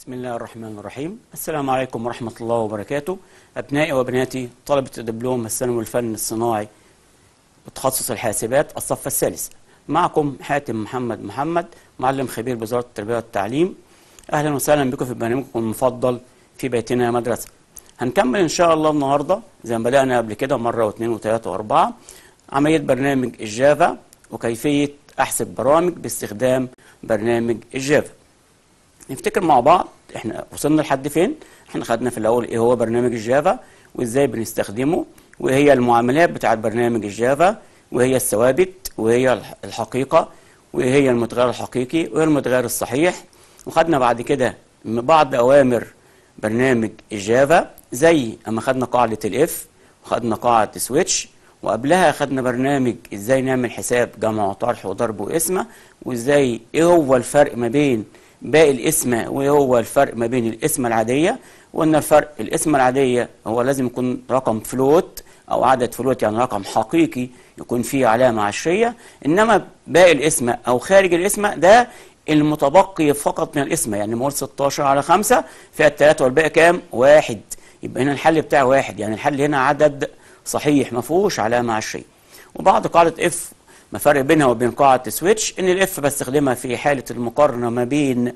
بسم الله الرحمن الرحيم السلام عليكم ورحمة الله وبركاته أبنائي وبناتي طلبة الدبلوم الثانوي الفن الصناعي بتخصص الحاسبات الصف الثالث معكم حاتم محمد محمد معلم خبير بوزارة التربية والتعليم أهلا وسهلا بكم في برنامجكم المفضل في بيتنا مدرسة هنكمل إن شاء الله النهاردة زي ما بدأنا قبل كده مرة واثنين وثلاثة وأربعة عملية برنامج الجافا وكيفية أحسب برامج باستخدام برنامج الجافا نفتكر مع بعض احنا وصلنا لحد فين احنا خدنا في الاول ايه هو برنامج الجافا وازاي بنستخدمه وايه هي المعاملات بتاعه برنامج الجافا وهي الثوابت وهي الحقيقه وايه هي المتغير الحقيقي وايه المتغير الصحيح وخدنا بعد كده بعض اوامر برنامج الجافا زي اما خدنا قاعده الاف وخدنا قاعده سويتش وقبلها خدنا برنامج ازاي نعمل حساب جمع وطرح وضرب وقسمه وازاي ايه هو الفرق ما بين باقي الاسم وهو الفرق ما بين الاسم العادية وأن الفرق الاسم العادية هو لازم يكون رقم فلوت أو عدد فلوت يعني رقم حقيقي يكون فيه علامة عشرية إنما باقي الاسم أو خارج الاسم ده المتبقي فقط من الاسم يعني مول 16 على 5 فيها الثلاثة والباقي كام؟ واحد يبقى هنا الحل بتاعه واحد يعني الحل هنا عدد صحيح ما فيهوش علامة عشرية وبعد قاعدة اف ما فرق بينها وبين قاعدة سويتش ان الاف بستخدمها في حالة المقارنة ما بين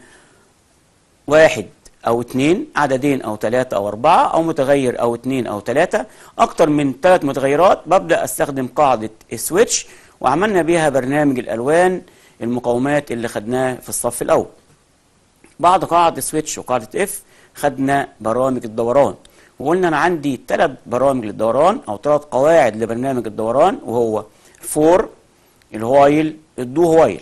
واحد او اتنين عددين او تلاتة او اربعة او متغير او اتنين او تلاتة اكتر من تلات متغيرات ببدأ استخدم قاعدة سويتش وعملنا بيها برنامج الالوان المقاومات اللي خدناه في الصف الاول بعد قاعدة سويتش وقاعدة اف خدنا برامج الدوران وقلنا انا عندي ثلاث برامج للدوران او ثلاث قواعد لبرنامج الدوران وهو فور الهوايل الدو هوايل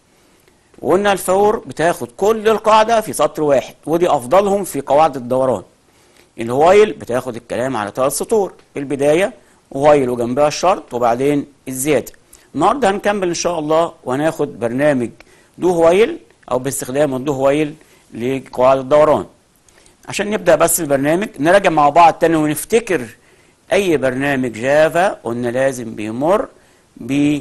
وقلنا الفور بتاخد كل القاعدة في سطر واحد ودي أفضلهم في قواعد الدوران الهوايل بتاخد الكلام على ثلاث سطور البداية هوايل وجنبها الشرط وبعدين الزيادة النهاردة هنكمل إن شاء الله وهناخد برنامج دو هوايل أو باستخدام الدو هوايل لقواعد الدوران عشان نبدأ بس البرنامج نراجع مع بعض تاني ونفتكر أي برنامج جافا قلنا لازم بيمر ب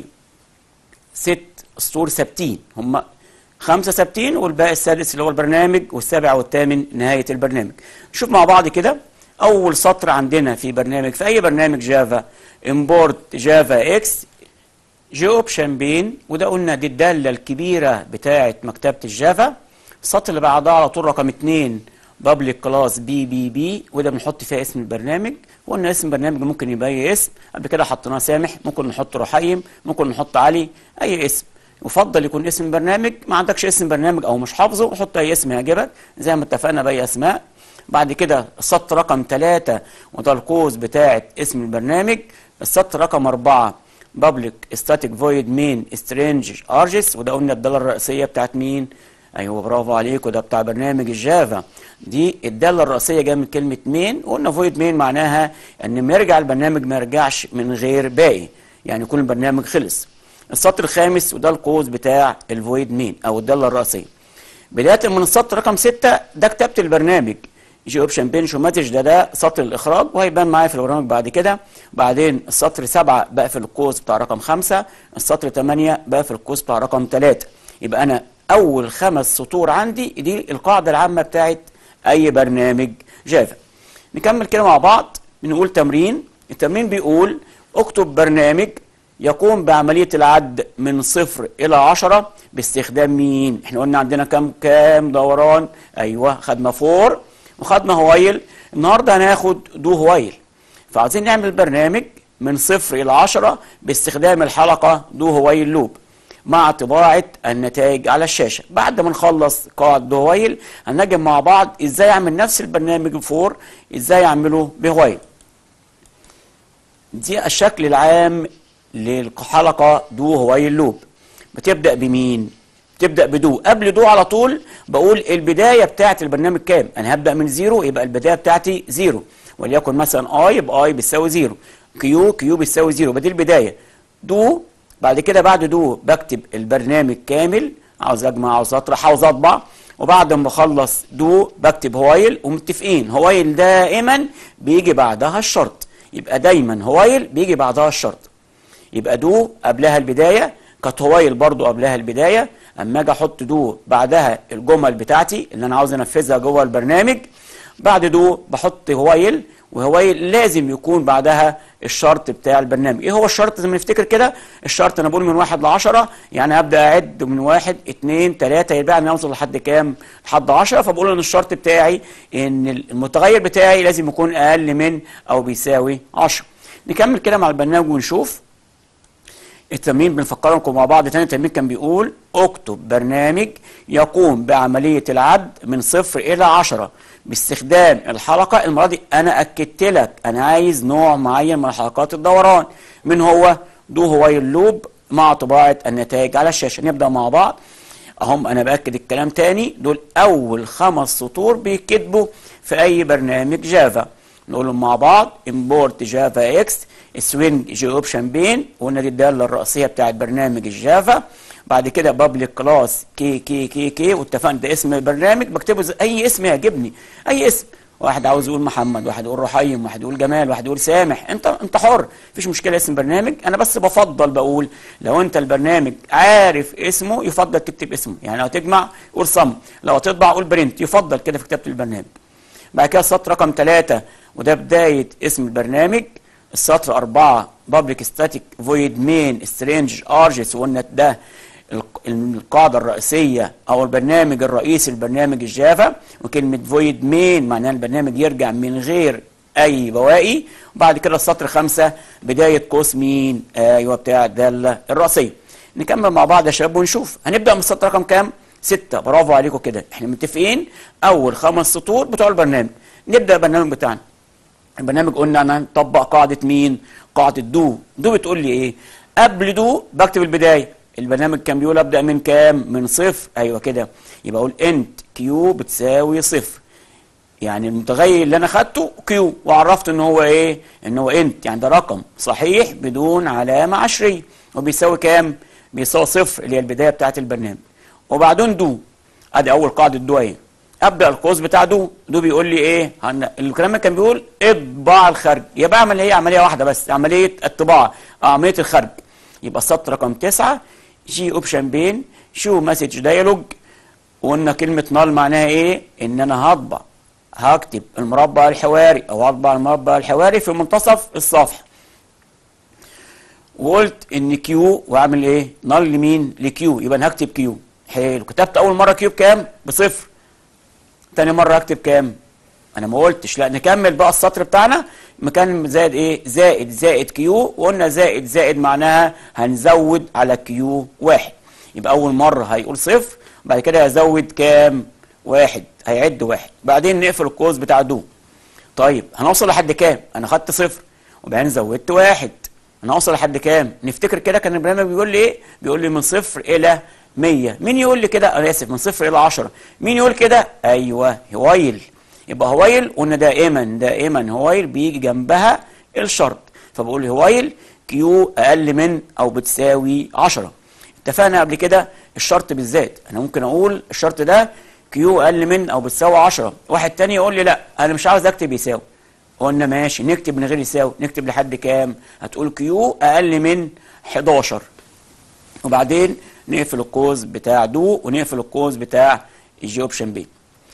ست سطور ثابتين هم خمسة ثابتين والباقي السادس اللي هو البرنامج والسابع والثامن نهاية البرنامج نشوف مع بعض كده أول سطر عندنا في برنامج في أي برنامج جافا import جافا اكس جي اوبشن بين وده قلنا دي الدالة الكبيرة بتاعة مكتبة الجافا السطر اللي بعدها على طول رقم اتنين بابليك كلاس بي بي بي وده بنحط فيها اسم البرنامج وقلنا اسم البرنامج ممكن يبقى اي اسم قبل كده حطيناه سامح ممكن نحط رحيم ممكن نحط علي اي اسم يفضل يكون اسم برنامج ما عندكش اسم برنامج او مش حافظه حط اي اسم يعجبك زي ما اتفقنا باي اسماء بعد كده السطر رقم ثلاثة وده القوس بتاعة اسم البرنامج السطر رقم أربعة بابليك ستاتيك فويد مين سترينج ارجس وده قلنا الدالة الرئيسية بتاعت مين ايوه برافو عليك وده بتاع برنامج الجافا دي الداله الرئيسيه جايه من كلمه مين وقلنا فويد مين معناها ان ما يرجع البرنامج ما يرجعش من غير باقي يعني يكون البرنامج خلص السطر الخامس وده القوس بتاع الفويد مين او الداله الرئيسيه بدايه من السطر رقم 6 ده كتابه البرنامج جي اوبشن بين شوماتيش ده ده سطر الاخراج وهيبان معايا في البرنامج بعد كده بعدين السطر 7 بقفل القوس بتاع رقم 5 السطر 8 بقفل القوس بتاع رقم 3 يبقى انا اول خمس سطور عندي دي القاعده العامه بتاعت اي برنامج جافا نكمل كده مع بعض بنقول تمرين التمرين بيقول اكتب برنامج يقوم بعمليه العد من صفر الى عشرة باستخدام مين احنا قلنا عندنا كام كام دوران ايوه خدنا فور وخدنا هوايل النهارده هناخد دو هوايل فعايزين نعمل برنامج من صفر الى عشرة باستخدام الحلقه دو هوايل لوب مع طباعة النتائج على الشاشة بعد ما نخلص قاعدة بهوايل هنجم مع بعض ازاي اعمل نفس البرنامج فور ازاي اعمله بهوايل دي الشكل العام للحلقة دو هوايل لوب بتبدأ بمين بتبدأ بدو قبل دو على طول بقول البداية بتاعت البرنامج كام انا هبدأ من زيرو يبقى البداية بتاعتي زيرو وليكن مثلا اي يبقى اي بتساوي زيرو كيو كيو بتساوي زيرو يبقى دي البداية دو بعد كده بعد دو بكتب البرنامج كامل عاوز اجمع عاوز اطرح عاوز اطبع وبعد ما اخلص دو بكتب هوايل ومتفقين هوايل دائما بيجي بعدها الشرط يبقى دايما هوايل بيجي بعدها الشرط يبقى دو قبلها البدايه كانت هوايل برضو قبلها البدايه اما اجي احط دو بعدها الجمل بتاعتي اللي انا عاوز انفذها جوه البرنامج بعد دو بحط هوايل وهوايل لازم يكون بعدها الشرط بتاع البرنامج ايه هو الشرط زي ما نفتكر كده الشرط انا بقول من واحد لعشرة يعني ابدا اعد من واحد اتنين تلاتة يبقى انا اوصل لحد كام لحد عشرة فبقول ان الشرط بتاعي ان المتغير بتاعي لازم يكون اقل من او بيساوي عشرة نكمل كده مع البرنامج ونشوف التمرين بنفكركم مع بعض تاني التمرين كان بيقول اكتب برنامج يقوم بعملية العد من صفر إلى عشرة باستخدام الحلقة المرة دي أنا أكدت لك أنا عايز نوع معين من حلقات الدوران من هو دو هو اللوب مع طباعة النتائج على الشاشة نبدأ مع بعض أهم أنا بأكد الكلام تاني دول أول خمس سطور بيكتبوا في أي برنامج جافا نقولهم مع بعض import جافا اكس سوينج جي اوبشن بين وقلنا دي الداله الرئيسيه بتاعت برنامج الجافا بعد كده بابليك كلاس كي كي كي كي واتفقنا ده اسم البرنامج بكتبه زي اي اسم يعجبني اي اسم واحد عاوز يقول محمد واحد يقول رحيم واحد يقول جمال واحد يقول سامح انت انت حر مفيش مشكله اسم برنامج انا بس بفضل بقول لو انت البرنامج عارف اسمه يفضل تكتب اسمه يعني لو تجمع قول صم لو تطبع قول برنت يفضل كده في كتابه البرنامج بعد كده السطر رقم ثلاثة وده بداية اسم البرنامج السطر أربعة public static void main strange args وقلنا ده القاعدة الرئيسية أو البرنامج الرئيسي لبرنامج الجافا وكلمة void main معناها البرنامج يرجع من غير أي بواقي وبعد كده السطر خمسة بداية قوس مين أيوه بتاع الدالة الرئيسية نكمل مع بعض يا شباب ونشوف هنبدأ من السطر رقم كام؟ ستة برافو عليكم كده احنا متفقين أول خمس سطور بتوع البرنامج نبدأ البرنامج بتاعنا البرنامج قلنا انا نطبق قاعدة مين قاعدة دو دو بتقول لي ايه قبل دو بكتب البداية البرنامج كان بيقول ابدأ من كام من صفر ايوه كده يبقى اقول انت كيو بتساوي صفر يعني المتغير اللي انا خدته كيو وعرفت ان هو ايه ان هو انت يعني ده رقم صحيح بدون علامة عشرية وبيساوي كام بيساوي صفر اللي هي البداية بتاعت البرنامج وبعدين دو ادي اول قاعدة دو ايه ابدا القوس بتاع دو دو بيقول لي ايه هن... الكلام كان بيقول اطباع الخارج يبقى بعمل هي عمليه واحده بس عمليه الطباعه عمليه الخرج يبقى السطر رقم تسعة جي اوبشن بين شو مسج دايلوج وقلنا كلمه نال معناها ايه ان انا هطبع هكتب المربع الحواري او هطبع المربع الحواري في منتصف الصفحه وقلت ان كيو واعمل ايه نال لمين لكيو يبقى انا هكتب كيو حلو كتبت اول مره كيو بكام بصفر تاني مرة اكتب كام انا ما قلتش لا نكمل بقى السطر بتاعنا مكان زائد ايه زائد زائد كيو وقلنا زائد زائد معناها هنزود على كيو واحد يبقى اول مرة هيقول صفر بعد كده هزود كام واحد هيعد واحد بعدين نقفل القوس بتاع دو طيب هنوصل لحد كام انا خدت صفر وبعدين زودت واحد انا هوصل لحد كام نفتكر كده كان البرنامج بيقول لي ايه بيقول لي من صفر الى 100 مين يقول لي كده انا اسف من صفر الى 10 مين يقول كده ايوه هوايل يبقى هوايل قلنا دائما دائما هوايل بيجي جنبها الشرط فبقول هوايل كيو اقل من او بتساوي 10 اتفقنا قبل كده الشرط بالذات انا ممكن اقول الشرط ده كيو اقل من او بتساوي 10 واحد تاني يقول لي لا انا مش عاوز اكتب يساوي قلنا ماشي نكتب من غير يساوي نكتب لحد كام هتقول كيو اقل من 11 وبعدين نقفل القوس بتاع دو ونقفل القوس بتاع الجي اوبشن بي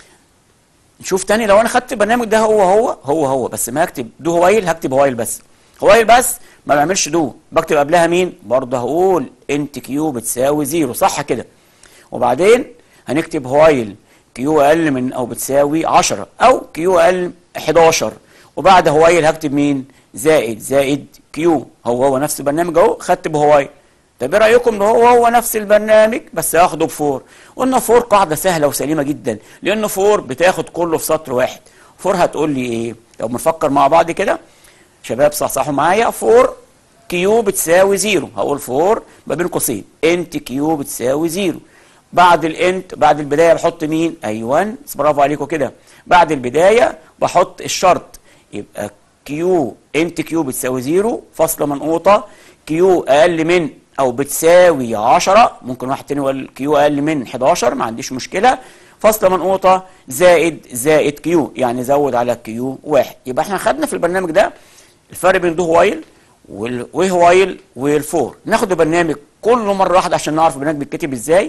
نشوف تاني لو انا خدت البرنامج ده هو هو هو هو بس ما هكتب دو هوايل هكتب هوايل بس هوايل بس ما بعملش دو بكتب قبلها مين برضه هقول انت كيو بتساوي زيرو صح كده وبعدين هنكتب هوايل كيو اقل من او بتساوي 10 او كيو اقل من 11 وبعد هوايل هكتب مين زائد زائد كيو هو هو نفس البرنامج اهو خدت بهوايل طب ايه رايكم ان هو هو نفس البرنامج بس هاخده بفور قلنا فور قاعده سهله وسليمه جدا لان فور بتاخد كله في سطر واحد فور هتقول لي ايه لو بنفكر مع بعض كده شباب صحصحوا معايا فور كيو بتساوي زيرو هقول فور ما بين قوسين انت كيو بتساوي زيرو بعد الانت بعد البدايه بحط مين ايوه برافو عليكم كده بعد البدايه بحط الشرط يبقى كيو انت كيو بتساوي زيرو فاصله منقوطه كيو اقل من او بتساوي 10 ممكن واحد تاني يقول كيو اقل من 11 ما عنديش مشكله فاصله منقوطه زائد زائد كيو يعني زود على كيو واحد يبقى احنا خدنا في البرنامج ده الفرق بين دو وايل وهوايل والفور ناخد البرنامج كله مره واحده عشان نعرف البرنامج بيتكتب ازاي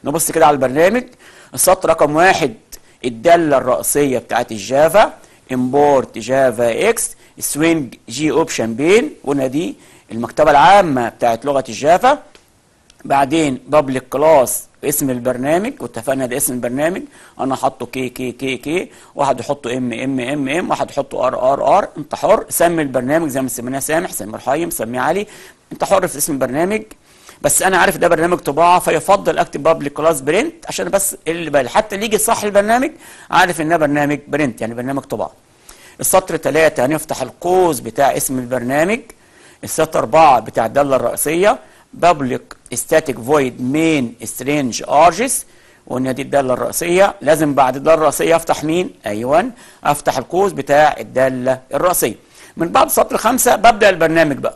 نبص كده على البرنامج السطر رقم واحد الداله الرئيسيه بتاعت الجافا امبورت جافا اكس سوينج جي اوبشن بين قلنا دي المكتبه العامه بتاعت لغه الجافا بعدين بابليك كلاس اسم البرنامج واتفقنا ده اسم البرنامج انا حاطه كي كي كي كي واحد يحطه ام ام ام ام واحد يحطه ار ار ار انت حر سمي البرنامج زي ما سميناه سامح سمي رحيم سمي علي انت حر في اسم البرنامج بس انا عارف ده برنامج طباعه فيفضل اكتب بابليك كلاس برنت عشان بس اللي بالي حتى اللي يجي صح البرنامج عارف ان ده برنامج برنت يعني برنامج طباعه السطر ثلاثة هنفتح القوس بتاع اسم البرنامج السطر أربعة بتاع الدالة الرئيسية public static void main strange args وقلنا دي الدالة الرئيسية لازم بعد الدالة الرئيسية افتح مين؟ ايوه افتح القوس بتاع الدالة الرئيسية من بعد سطر خمسة ببدأ البرنامج بقى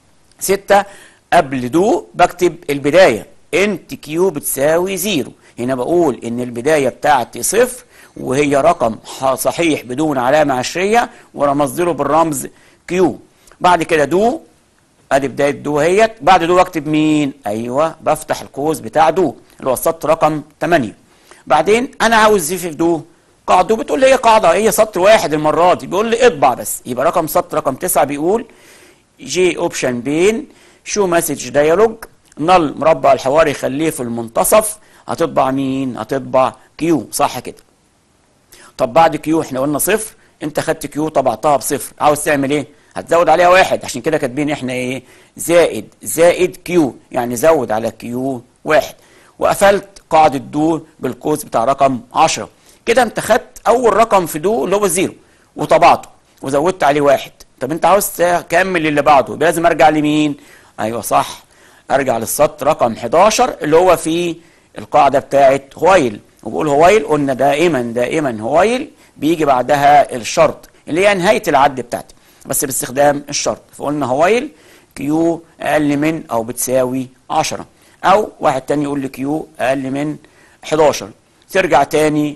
ستة قبل دو بكتب البداية انت كيو بتساوي زيرو هنا بقول ان البداية بتاعتي صفر وهي رقم صحيح بدون علامة عشرية ورمزت له بالرمز كيو بعد كده دو ادي بدايه دو اهيت بعد دو بكتب مين ايوه بفتح القوس بتاع دو اللي هو السطر رقم 8 بعدين انا عاوز في دو قاعده دو بتقول لي هي قاعده هي سطر واحد المره دي بيقول لي اطبع بس يبقى رقم سطر رقم 9 بيقول جي اوبشن بين شو مسج ديالوج نل مربع الحوار يخليه في المنتصف هتطبع مين هتطبع كيو صح كده طب بعد كيو احنا قلنا صفر انت خدت كيو طبعتها بصفر عاوز تعمل ايه هتزود عليها واحد عشان كده كاتبين احنا ايه زائد زائد كيو يعني زود على كيو واحد وقفلت قاعدة دو بالقوس بتاع رقم 10 كده انت خدت اول رقم في دو اللي هو الزيرو وطبعته وزودت عليه واحد طب انت عاوز تكمل اللي بعده يبقى لازم ارجع لمين ايوه صح ارجع للسطر رقم 11 اللي هو فيه القاعدة بتاعت هوايل وبقول هوايل قلنا دائما دائما هوايل بيجي بعدها الشرط اللي هي نهاية العد بتاعتي بس باستخدام الشرط فقلنا هوايل كيو اقل من او بتساوي 10 او واحد تاني يقول لي كيو اقل من 11 ترجع تاني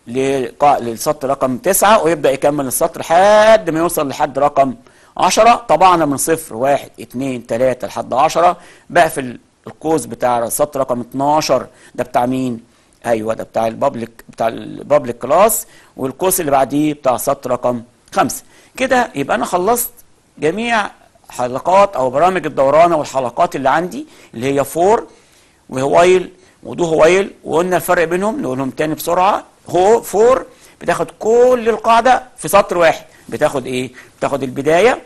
للسطر رقم 9 ويبدا يكمل السطر لحد ما يوصل لحد رقم 10 طبعنا من صفر 1 2 3 لحد 10 بقفل القوس بتاع السطر رقم 12 ده بتاع مين؟ ايوه ده بتاع البابليك بتاع البابليك كلاس والقوس اللي بعديه بتاع سطر رقم 5 كده يبقى انا خلصت جميع حلقات او برامج الدوران والحلقات اللي عندي اللي هي فور وهوايل ودو هوايل وقلنا الفرق بينهم نقولهم تاني بسرعه هو فور بتاخد كل القاعده في سطر واحد بتاخد ايه بتاخد البدايه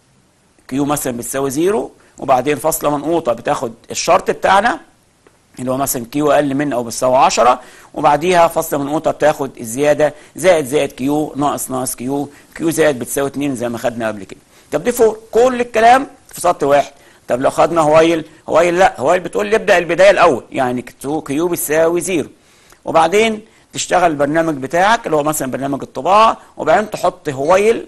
كيو مثلا بتساوي زيرو وبعدين فاصله منقوطه بتاخد الشرط بتاعنا اللي هو مثلا كيو اقل من او بتساوي 10 وبعديها فاصله منقوطه بتاخد الزياده زائد زائد كيو ناقص ناقص كيو كيو زائد بتساوي 2 زي ما خدنا قبل كده طب دي فوق كل الكلام في سطر واحد طب لو خدنا هوايل هوايل لا هوايل بتقول لي ابدا البدايه الاول يعني كيو بتساوي زيرو وبعدين تشتغل البرنامج بتاعك اللي هو مثلا برنامج الطباعه وبعدين تحط هوايل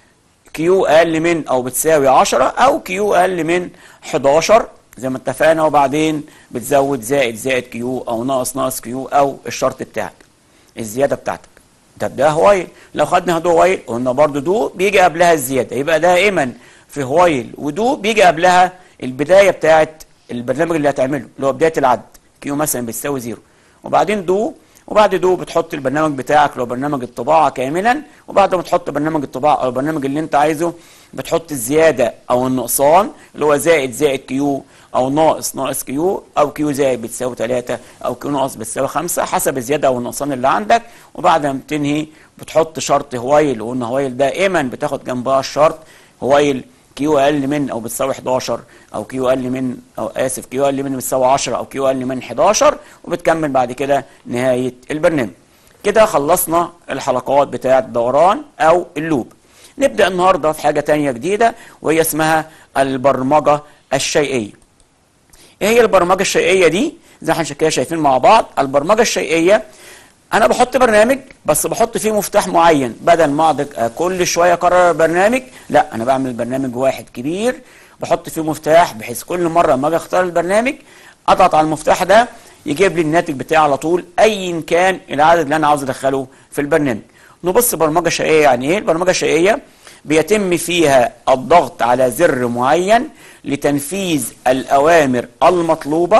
كيو اقل من او بتساوي 10 او كيو اقل من 11 زي ما اتفقنا وبعدين بتزود زائد زائد كيو او ناقص ناقص كيو او الشرط بتاعك الزياده بتاعتك طب ده هوايل لو خدنا دو هوايل قلنا برضو دو بيجي قبلها الزياده يبقى دائما في هوايل ودو بيجي قبلها البدايه بتاعت البرنامج اللي هتعمله اللي هو بدايه العد كيو مثلا بتساوي زيرو وبعدين دو وبعد دو بتحط البرنامج بتاعك لو برنامج الطباعه كاملا وبعد ما تحط برنامج الطباعه او البرنامج اللي انت عايزه بتحط الزياده او النقصان اللي هو زائد زائد كيو او ناقص ناقص كيو او كيو زائد بتساوي 3 او كيو ناقص بتساوي 5 حسب الزياده او النقصان اللي عندك وبعد ما تنهي بتحط شرط هوايل وقلنا هوايل دائما بتاخد جنبها الشرط هوايل كيو اقل من او بتساوي 11 او كيو اقل من او اسف كيو اقل من بتساوي 10 او كيو اقل من 11 وبتكمل بعد كده نهايه البرنامج كده خلصنا الحلقات بتاعه الدوران او اللوب نبدا النهارده في حاجه تانية جديده وهي اسمها البرمجه الشيئيه ايه هي البرمجه الشيئيه دي زي ما احنا كده شايفين مع بعض البرمجه الشيئيه انا بحط برنامج بس بحط فيه مفتاح معين بدل ما اقعد كل شويه اكرر برنامج لا انا بعمل برنامج واحد كبير بحط فيه مفتاح بحيث كل مره ما اجي اختار البرنامج اضغط على المفتاح ده يجيب لي الناتج بتاعي على طول ايا كان العدد اللي انا عاوز ادخله في البرنامج نبص برمجه شيئيه يعني ايه البرمجه الشيئيه بيتم فيها الضغط على زر معين لتنفيذ الأوامر المطلوبة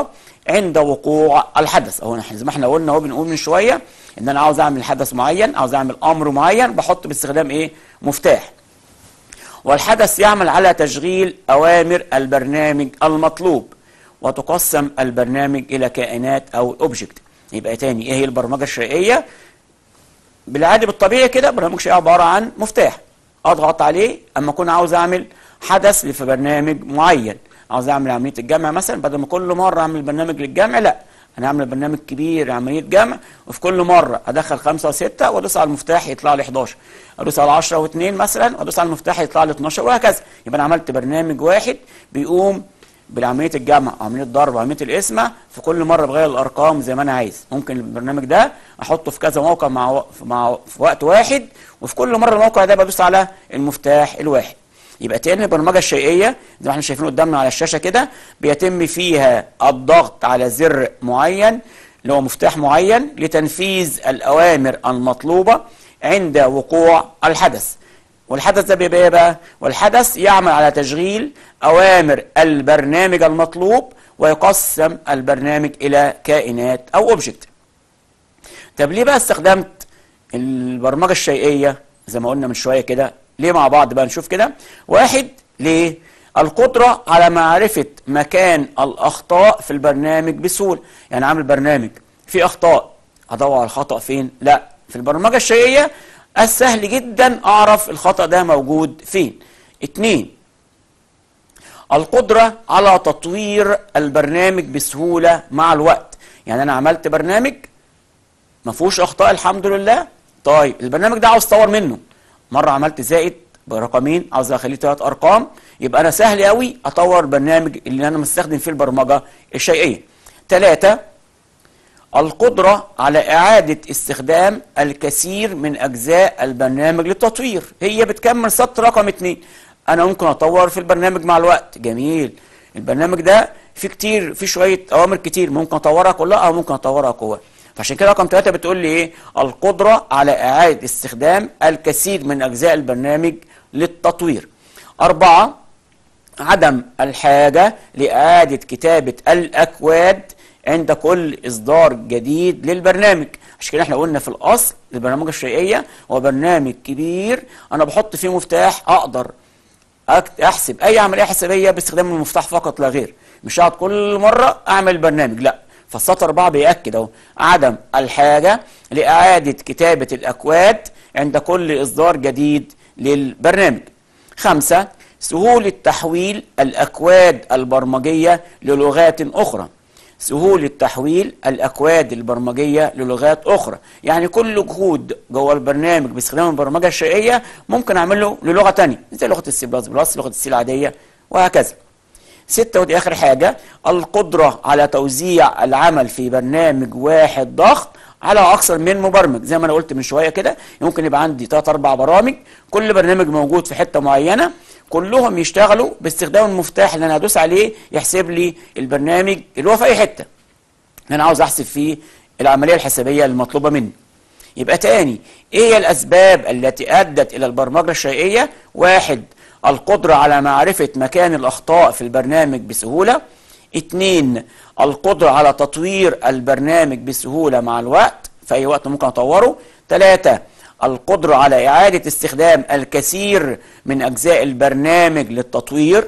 عند وقوع الحدث اهو زي ما احنا قلنا اهو بنقول من شويه ان انا عاوز اعمل حدث معين عاوز اعمل امر معين بحط باستخدام ايه مفتاح والحدث يعمل على تشغيل اوامر البرنامج المطلوب وتقسم البرنامج الى كائنات او اوبجكت يبقى تاني ايه هي البرمجه الشيئيه بالعادي بالطبيعي كده برنامج شيئي عباره عن مفتاح اضغط عليه اما اكون عاوز اعمل حدث في برنامج معين عاوز اعمل عمليه الجمع مثلا بدل ما كل مره اعمل برنامج للجمع لا انا اعمل برنامج كبير عمليه جمع وفي كل مره ادخل خمسه وسته وادوس على المفتاح يطلع لي 11 ادوس على 10 و2 مثلا وادوس على المفتاح يطلع لي 12 وهكذا يبقى انا عملت برنامج واحد بيقوم بالعمليه الجمع عمليه ضرب عمليه القسمه في كل مره بغير الارقام زي ما انا عايز ممكن البرنامج ده احطه في كذا موقع مع مع في وقت واحد وفي كل مره الموقع ده بدوس على المفتاح الواحد يبقى تاني البرمجه الشيئيه زي ما احنا شايفين قدامنا على الشاشه كده بيتم فيها الضغط على زر معين اللي هو مفتاح معين لتنفيذ الاوامر المطلوبه عند وقوع الحدث والحدث ده بيبقى ايه بقى والحدث يعمل على تشغيل اوامر البرنامج المطلوب ويقسم البرنامج الى كائنات او اوبجكت طب ليه بقى استخدمت البرمجه الشيئيه زي ما قلنا من شويه كده ليه مع بعض بقى نشوف كده واحد ليه القدرة على معرفة مكان الأخطاء في البرنامج بسهولة يعني عامل برنامج فيه أخطاء أدور على الخطأ فين لا في البرمجة الشيئية السهل جدا أعرف الخطأ ده موجود فين اتنين القدرة على تطوير البرنامج بسهولة مع الوقت يعني أنا عملت برنامج ما فيهوش أخطاء الحمد لله طيب البرنامج ده عاوز أطور منه مرة عملت زائد برقمين عاوز اخليه ثلاث ارقام يبقى انا سهل قوي اطور البرنامج اللي انا مستخدم فيه البرمجه الشيئيه. ثلاثة القدرة على إعادة استخدام الكثير من أجزاء البرنامج للتطوير هي بتكمل سطر رقم اتنين أنا ممكن أطور في البرنامج مع الوقت جميل البرنامج ده في كتير في شوية أوامر كتير ممكن أطورها كلها أو ممكن أطورها كلها فعشان كده رقم ثلاثة بتقول لي ايه القدرة على اعادة استخدام الكثير من اجزاء البرنامج للتطوير اربعة عدم الحاجة لإعادة كتابة الأكواد عند كل إصدار جديد للبرنامج عشان كده احنا قلنا في الأصل البرنامج الشيئية هو برنامج كبير أنا بحط فيه مفتاح أقدر أحسب أي عملية حسابية باستخدام المفتاح فقط لا غير مش هقعد كل مرة أعمل برنامج لا فالسطر 4 بيأكد اهو عدم الحاجة لإعادة كتابة الأكواد عند كل إصدار جديد للبرنامج. خمسة سهولة تحويل الأكواد البرمجية للغات أخرى. سهولة تحويل الأكواد البرمجية للغات أخرى يعني كل كود جوه البرنامج باستخدام البرمجة الشيئية ممكن أعمله للغة تانية زي لغة السي بلس بلس لغة السي العادية وهكذا ستة ودي آخر حاجة القدرة على توزيع العمل في برنامج واحد ضغط على أكثر من مبرمج زي ما أنا قلت من شوية كده ممكن يبقى عندي ثلاث أربع برامج كل برنامج موجود في حتة معينة كلهم يشتغلوا باستخدام المفتاح اللي أنا هدوس عليه يحسب لي البرنامج اللي هو في أي حتة أنا عاوز أحسب فيه العملية الحسابية المطلوبة مني يبقى تاني ايه هي الاسباب التي ادت الى البرمجه الشيئيه واحد القدرة على معرفة مكان الأخطاء في البرنامج بسهولة اثنين القدرة على تطوير البرنامج بسهولة مع الوقت في أي وقت ممكن أطوره ثلاثة القدرة على إعادة استخدام الكثير من أجزاء البرنامج للتطوير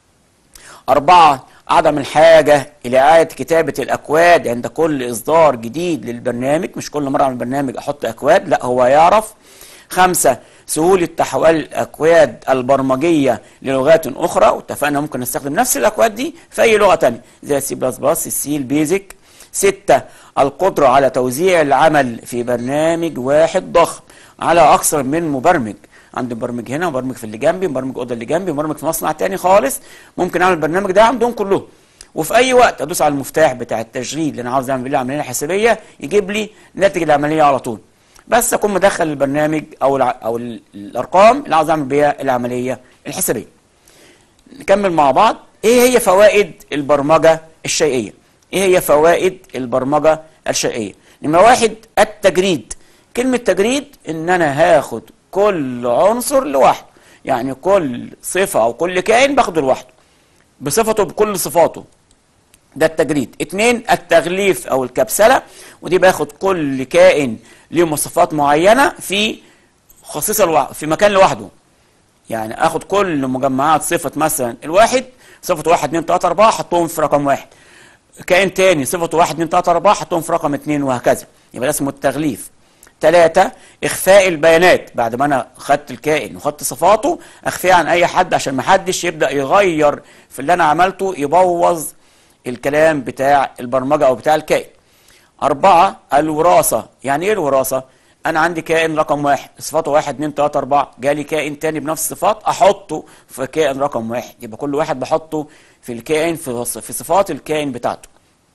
أربعة عدم الحاجة إلى إعادة كتابة الأكواد عند كل إصدار جديد للبرنامج مش كل مرة أعمل برنامج أحط أكواد لا هو يعرف خمسة سهولة تحويل الأكواد البرمجية للغات أخرى واتفقنا ممكن نستخدم نفس الأكواد دي في أي لغة تانية زي السي بلس بلس السي البيزك ستة القدرة على توزيع العمل في برنامج واحد ضخم على أكثر من مبرمج عندي مبرمج هنا مبرمج في اللي جنبي مبرمج أوضة اللي جنبي مبرمج في مصنع تاني خالص ممكن أعمل البرنامج ده عندهم كلهم وفي اي وقت ادوس على المفتاح بتاع التشغيل اللي انا عاوز اعمل بيه العمليه الحسابيه يجيب لي ناتج العمليه على طول بس اكون مدخل البرنامج او الع... او الارقام اللي عاوز اعمل بيها العمليه الحسابيه نكمل مع بعض ايه هي فوائد البرمجه الشيئيه ايه هي فوائد البرمجه الشيئيه نمره واحد التجريد كلمه تجريد ان انا هاخد كل عنصر لوحده يعني كل صفه او كل كائن باخده لوحده بصفته بكل صفاته ده التجريد اتنين التغليف او الكبسلة ودي باخد كل كائن له مواصفات معينة في خصيصة الوع... في مكان لوحده يعني اخد كل مجمعات صفة مثلا الواحد صفة واحد اتنين تلاتة اربعة احطهم في رقم واحد كائن تاني صفته واحد اتنين تلاتة اربعة احطهم في رقم اتنين وهكذا يبقى ده اسمه التغليف ثلاثة اخفاء البيانات بعد ما انا خدت الكائن وخدت صفاته اخفيها عن اي حد عشان ما حدش يبدا يغير في اللي انا عملته يبوظ الكلام بتاع البرمجه او بتاع الكائن أربعة الوراثة يعني إيه الوراثة؟ أنا عندي كائن رقم واحد صفاته واحد اتنين تلاتة أربعة جالي كائن تاني بنفس الصفات أحطه في كائن رقم واحد يبقى كل واحد بحطه في الكائن في في صفات الكائن بتاعته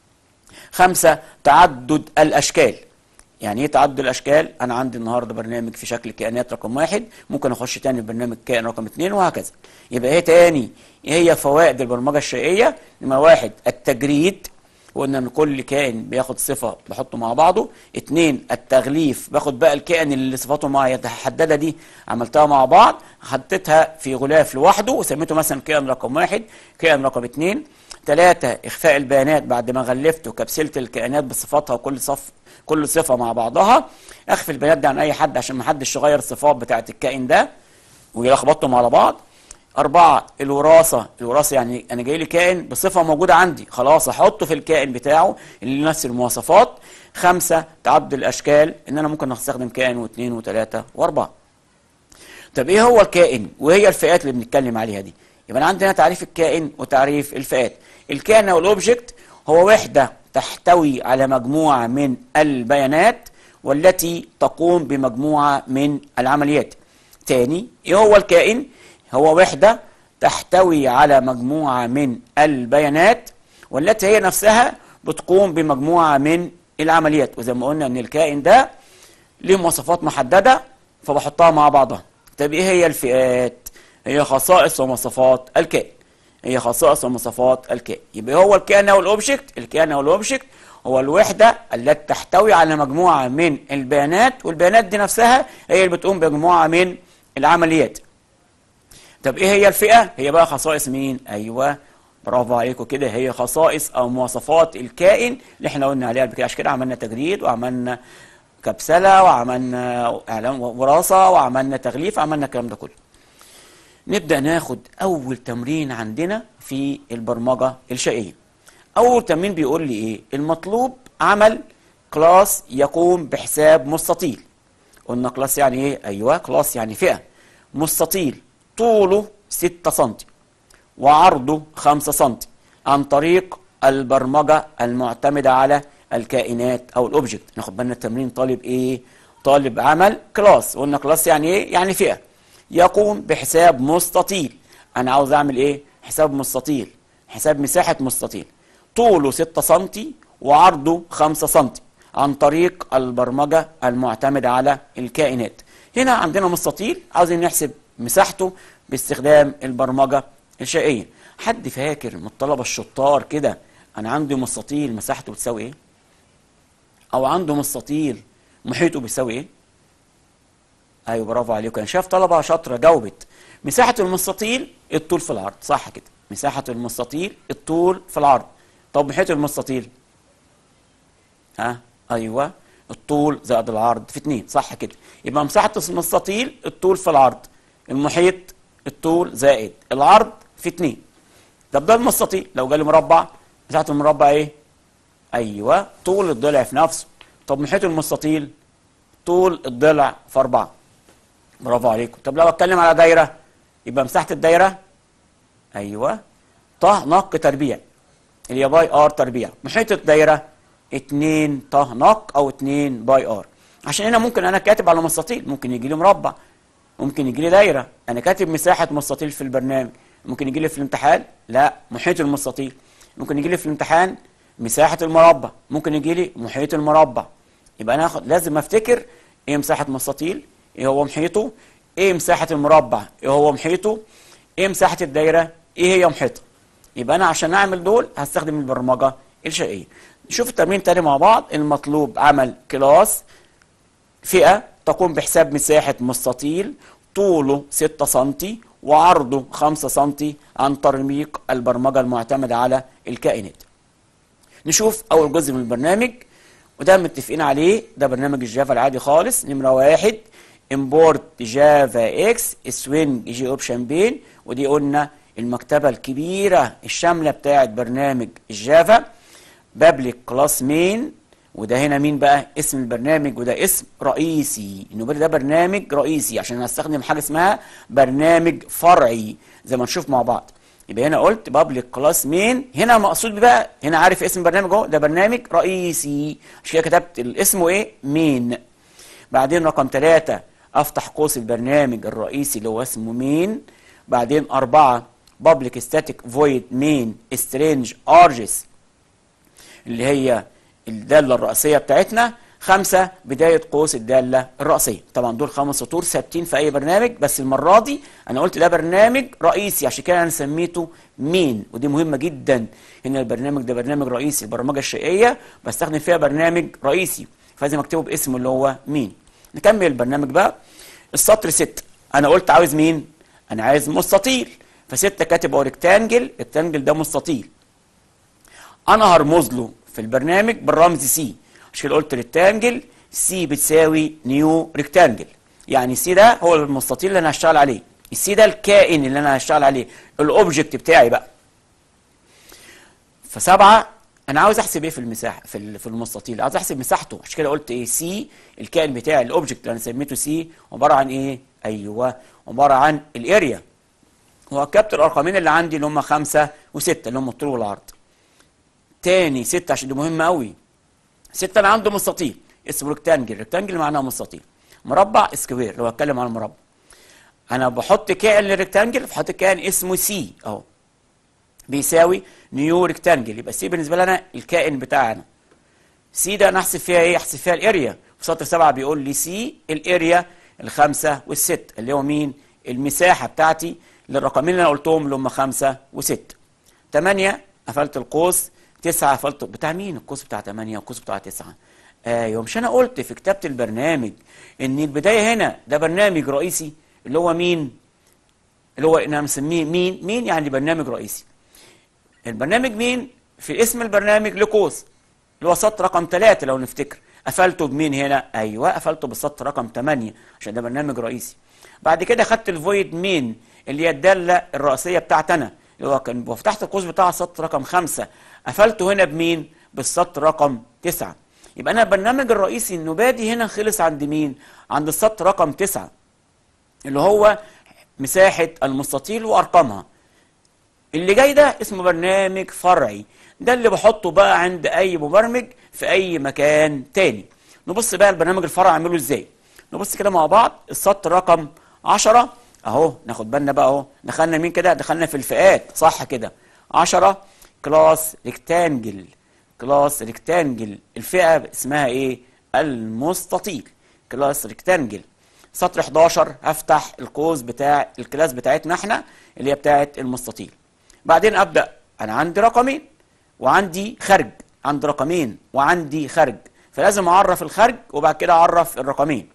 خمسة تعدد الأشكال يعني ايه تعدد الاشكال انا عندي النهارده برنامج في شكل كائنات رقم واحد ممكن اخش تاني في برنامج كائن رقم اتنين وهكذا يبقى ايه تاني ايه هي فوائد البرمجه الشيئيه نمره واحد التجريد وقلنا ان كل كائن بياخد صفه بحطه مع بعضه اتنين التغليف باخد بقى الكائن اللي صفاته معايا متحدده دي عملتها مع بعض حطيتها في غلاف لوحده وسميته مثلا كائن رقم واحد كائن رقم اتنين ثلاثة إخفاء البيانات بعد ما غلفت وكبسلت الكائنات بصفاتها وكل صف كل صفة مع بعضها أخفي البيانات دي عن أي حد عشان ما حدش يغير الصفات بتاعة الكائن ده ويلخبطهم على بعض أربعة الوراثة الوراثة يعني أنا جاي لي كائن بصفة موجودة عندي خلاص أحطه في الكائن بتاعه اللي نفس المواصفات خمسة تعدد الأشكال إن أنا ممكن أستخدم كائن واثنين وثلاثة وأربعة طب إيه هو الكائن وهي الفئات اللي بنتكلم عليها دي يبقى عندنا تعريف الكائن وتعريف الفئات الكائن أو الأوبجكت هو وحدة تحتوي على مجموعة من البيانات والتي تقوم بمجموعة من العمليات تاني ايه هو الكائن هو وحدة تحتوي على مجموعة من البيانات والتي هي نفسها بتقوم بمجموعة من العمليات وزي ما قلنا ان الكائن ده له مواصفات محددة فبحطها مع بعضها طب ايه هي الفئات هي خصائص ومواصفات الكائن هي خصائص ومواصفات الكائن يبقى هو الكائن او الاوبجكت الكائن او الاوبجكت هو الوحدة التي تحتوي على مجموعة من البيانات والبيانات دي نفسها هي اللي بتقوم بمجموعة من العمليات طب ايه هي الفئة هي بقى خصائص مين ايوه برافو عليكم كده هي خصائص او مواصفات الكائن اللي احنا قلنا عليها قبل كده عشان كده عملنا تجريد وعملنا كبسلة وعملنا اعلان وراثة وعملنا تغليف وعملنا الكلام ده كله نبدأ ناخد أول تمرين عندنا في البرمجة الشيئية أول تمرين بيقول لي إيه المطلوب عمل كلاس يقوم بحساب مستطيل قلنا كلاس يعني إيه أيوة كلاس يعني فئة مستطيل طوله 6 سم وعرضه 5 سم عن طريق البرمجة المعتمدة على الكائنات أو الأوبجكت ناخد بالنا التمرين طالب إيه طالب عمل كلاس قلنا كلاس يعني إيه يعني فئة يقوم بحساب مستطيل انا عاوز اعمل ايه حساب مستطيل حساب مساحة مستطيل طوله 6 سم وعرضه 5 سم عن طريق البرمجة المعتمدة على الكائنات هنا عندنا مستطيل عاوزين نحسب مساحته باستخدام البرمجة الشيئية حد فاكر من الطلبة الشطار كده انا عندي مستطيل مساحته بتساوي ايه او عنده مستطيل محيطه بيساوي ايه ايوه برافو عليكم انا شايف طلبه شاطره جاوبت مساحه المستطيل الطول في العرض صح كده مساحه المستطيل الطول في العرض طب محيط المستطيل ها ايوه الطول زائد العرض في اتنين صح كده يبقى مساحه المستطيل الطول في العرض المحيط الطول زائد العرض في اتنين طب ده المستطيل لو جالي مربع مساحه المربع ايه ايوه طول الضلع في نفسه طب محيط المستطيل طول الضلع في اربعه برافو عليكم طب لو اتكلم على دايره يبقى مساحه الدايره ايوه ط نق تربيع اللي هي باي ار تربيع محيط الدايره 2 ط نق او 2 باي ار عشان هنا ممكن انا كاتب على مستطيل ممكن يجي لي مربع ممكن يجي لي دايره انا كاتب مساحه مستطيل في البرنامج ممكن يجي لي في الامتحان لا محيط المستطيل ممكن يجي لي في الامتحان مساحه المربع ممكن يجي لي محيط المربع يبقى انا أخد لازم افتكر ايه مساحه مستطيل ايه هو محيطه ايه مساحة المربع ايه هو محيطه ايه مساحة الدايرة ايه هي محيطها يبقى انا عشان اعمل دول هستخدم البرمجة الشيئية نشوف التمرين تاني مع بعض المطلوب عمل كلاس فئة تقوم بحساب مساحة مستطيل طوله 6 سم وعرضه 5 سم عن طريق البرمجة المعتمدة على الكائنات نشوف اول جزء من البرنامج وده متفقين عليه ده برنامج الجافا العادي خالص نمره واحد امبورت جافا اكس سوينج جي اوبشن بين ودي قلنا المكتبه الكبيره الشامله بتاعه برنامج الجافا بابليك كلاس مين وده هنا مين بقى اسم البرنامج وده اسم رئيسي انه ده برنامج رئيسي عشان هستخدم حاجه اسمها برنامج فرعي زي ما نشوف مع بعض يبقى هنا قلت بابليك كلاس مين هنا مقصود بقى هنا عارف اسم البرنامج اهو ده برنامج رئيسي عشان كده كتبت اسمه ايه مين بعدين رقم ثلاثة افتح قوس البرنامج الرئيسي اللي هو اسمه مين بعدين أربعة public static void main strange args اللي هي الدالة الرئيسية بتاعتنا خمسة بداية قوس الدالة الرئيسية طبعا دول خمس سطور ثابتين في أي برنامج بس المرة دي أنا قلت ده برنامج رئيسي عشان كده أنا سميته مين ودي مهمة جدا إن البرنامج ده برنامج رئيسي البرمجة الشيئية بستخدم فيها برنامج رئيسي فلازم أكتبه باسمه اللي هو مين نكمل البرنامج بقى السطر ستة أنا قلت عاوز مين؟ أنا عايز مستطيل فستة كاتب هو ريكتانجل الريكتانجل ده مستطيل أنا هرمز له في البرنامج بالرمز سي عشان كده قلت ريكتانجل سي بتساوي نيو ريكتانجل يعني سي ده هو المستطيل اللي انا هشتغل عليه السي ده الكائن اللي انا هشتغل عليه الاوبجكت بتاعي بقى فسبعه انا عاوز احسب ايه في المساحه في في المستطيل عاوز احسب مساحته عشان كده قلت ايه سي الكائن بتاعي الاوبجكت اللي انا سميته سي عباره عن ايه ايوه عباره عن الاريا وركبت الارقامين اللي عندي اللي هم خمسه وسته اللي هم الطول والعرض تاني ستة عشان دي مهمة قوي ستة أنا عنده مستطيل اسمه ريكتانجل ريكتانجل معناه مستطيل مربع سكوير لو هتكلم عن المربع أنا بحط كائن للريكتانجل بحط كائن اسمه سي أهو بيساوي نيو ريكتانجل يبقى سي بالنسبة لنا الكائن بتاعنا سي ده أنا أحسب فيها إيه؟ أحسب فيها الأريا في سطر سبعة بيقول لي سي الأريا الخمسة والست اللي هو مين؟ المساحة بتاعتي للرقمين اللي أنا قلتهم اللي هم خمسة وستة تمانية قفلت القوس تسعة قفلت بتاع مين القوس بتاع تمانية والقوس بتاع تسعة ايوه مش انا قلت في كتابة البرنامج ان البداية هنا ده برنامج رئيسي اللي هو مين اللي هو انا مسميه مين مين يعني برنامج رئيسي البرنامج مين في اسم البرنامج لقوس اللي هو سطر رقم ثلاثة لو نفتكر قفلته بمين هنا ايوه قفلته بالسطر رقم 8 عشان ده برنامج رئيسي بعد كده خدت الفويد مين اللي هي الداله الرئيسيه بتاعت انا اللي هو كان فتحت القوس بتاع السطر رقم 5 قفلته هنا بمين بالسطر رقم 9 يبقى انا البرنامج الرئيسي انه بادي هنا خلص عند مين عند السطر رقم 9 اللي هو مساحه المستطيل وارقامها اللي جاي ده اسمه برنامج فرعي ده اللي بحطه بقى عند اي مبرمج في اي مكان تاني نبص بقى البرنامج الفرعي اعمله ازاي نبص كده مع بعض السطر رقم 10 اهو ناخد بالنا بقى اهو دخلنا مين كده دخلنا في الفئات صح كده 10 كلاس ريكتانجل كلاس ريكتانجل الفئه اسمها ايه المستطيل كلاس ريكتانجل سطر 11 هفتح القوس بتاع الكلاس بتاعتنا احنا اللي هي بتاعت المستطيل بعدين ابدا انا عندي رقمين وعندي خارج عندي رقمين وعندي خارج فلازم اعرف الخارج وبعد كده اعرف الرقمين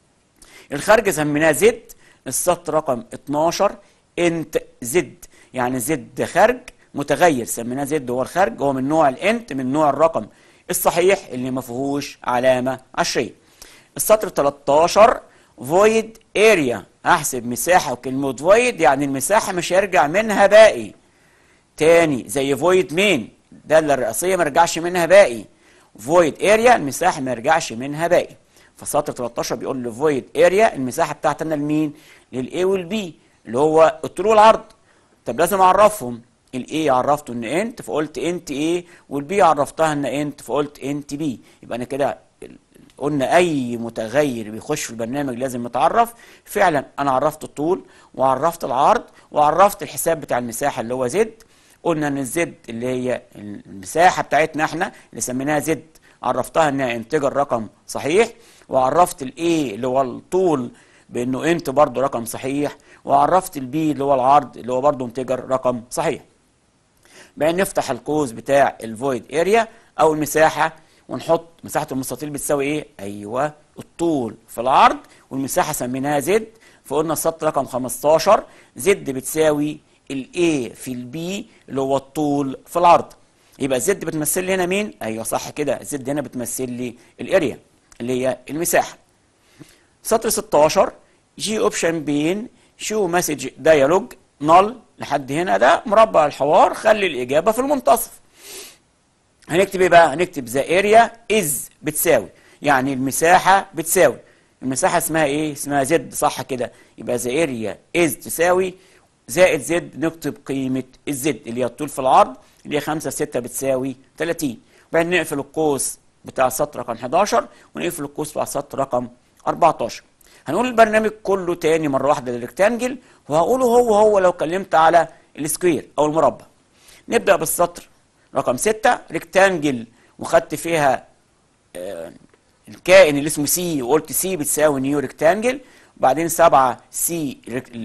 الخارج سميناه زد السطر رقم 12 انت زد يعني زد خارج متغير سميناه زد هو الخارج هو من نوع الانت من نوع الرقم الصحيح اللي ما فيهوش علامه عشريه السطر 13 void area احسب مساحه وكلمه void يعني المساحه مش هيرجع منها باقي تاني زي void مين الداله الرئيسيه ما يرجعش منها باقي void area المساحه ما يرجعش منها باقي فسطر 13 بيقول لي void area المساحه بتاعتنا لمين للاي والبي اللي هو الطول والعرض طب لازم اعرفهم الاي عرفته ان انت فقلت انت ايه والبي عرفتها ان انت فقلت انت بي يبقى انا كده قلنا اي متغير بيخش في البرنامج لازم يتعرف فعلا انا عرفت الطول وعرفت العرض وعرفت الحساب بتاع المساحه اللي هو زد قلنا ان الزد اللي هي المساحه بتاعتنا احنا اللي سميناها زد عرفتها انها انتجر رقم صحيح وعرفت الاي اللي هو الطول بانه انت برضه رقم صحيح وعرفت البي اللي هو العرض اللي هو برضه انتجر رقم صحيح بقى نفتح القوس بتاع الفويد اريا او المساحه ونحط مساحه المستطيل بتساوي ايه ايوه الطول في العرض والمساحه سميناها زد فقلنا السطر رقم 15 زد بتساوي الاي في البي اللي هو الطول في العرض يبقى الزد بتمثل لي هنا مين ايوه صح كده الزد هنا بتمثل لي الاريا اللي هي المساحه سطر 16 جي اوبشن بين شو مسج ديالوج نل لحد هنا ده مربع الحوار خلي الاجابه في المنتصف هنكتب ايه بقى هنكتب ذا اريا از بتساوي يعني المساحه بتساوي المساحه اسمها ايه اسمها زد صح كده يبقى ذا اريا از تساوي زائد زد نكتب قيمه الزد اللي هي الطول في العرض اللي هي 5 في 6 بتساوي 30 وبعدين نقفل القوس بتاع السطر رقم 11 ونقفل القوس بتاع السطر رقم 14 هنقول البرنامج كله تاني مره واحده للريكتانجل وهقوله هو هو لو اتكلمت على السكوير او المربع نبدا بالسطر رقم 6 ريكتانجل وخدت فيها آه الكائن اللي اسمه سي وقلت سي بتساوي نيو ريكتانجل وبعدين 7 سي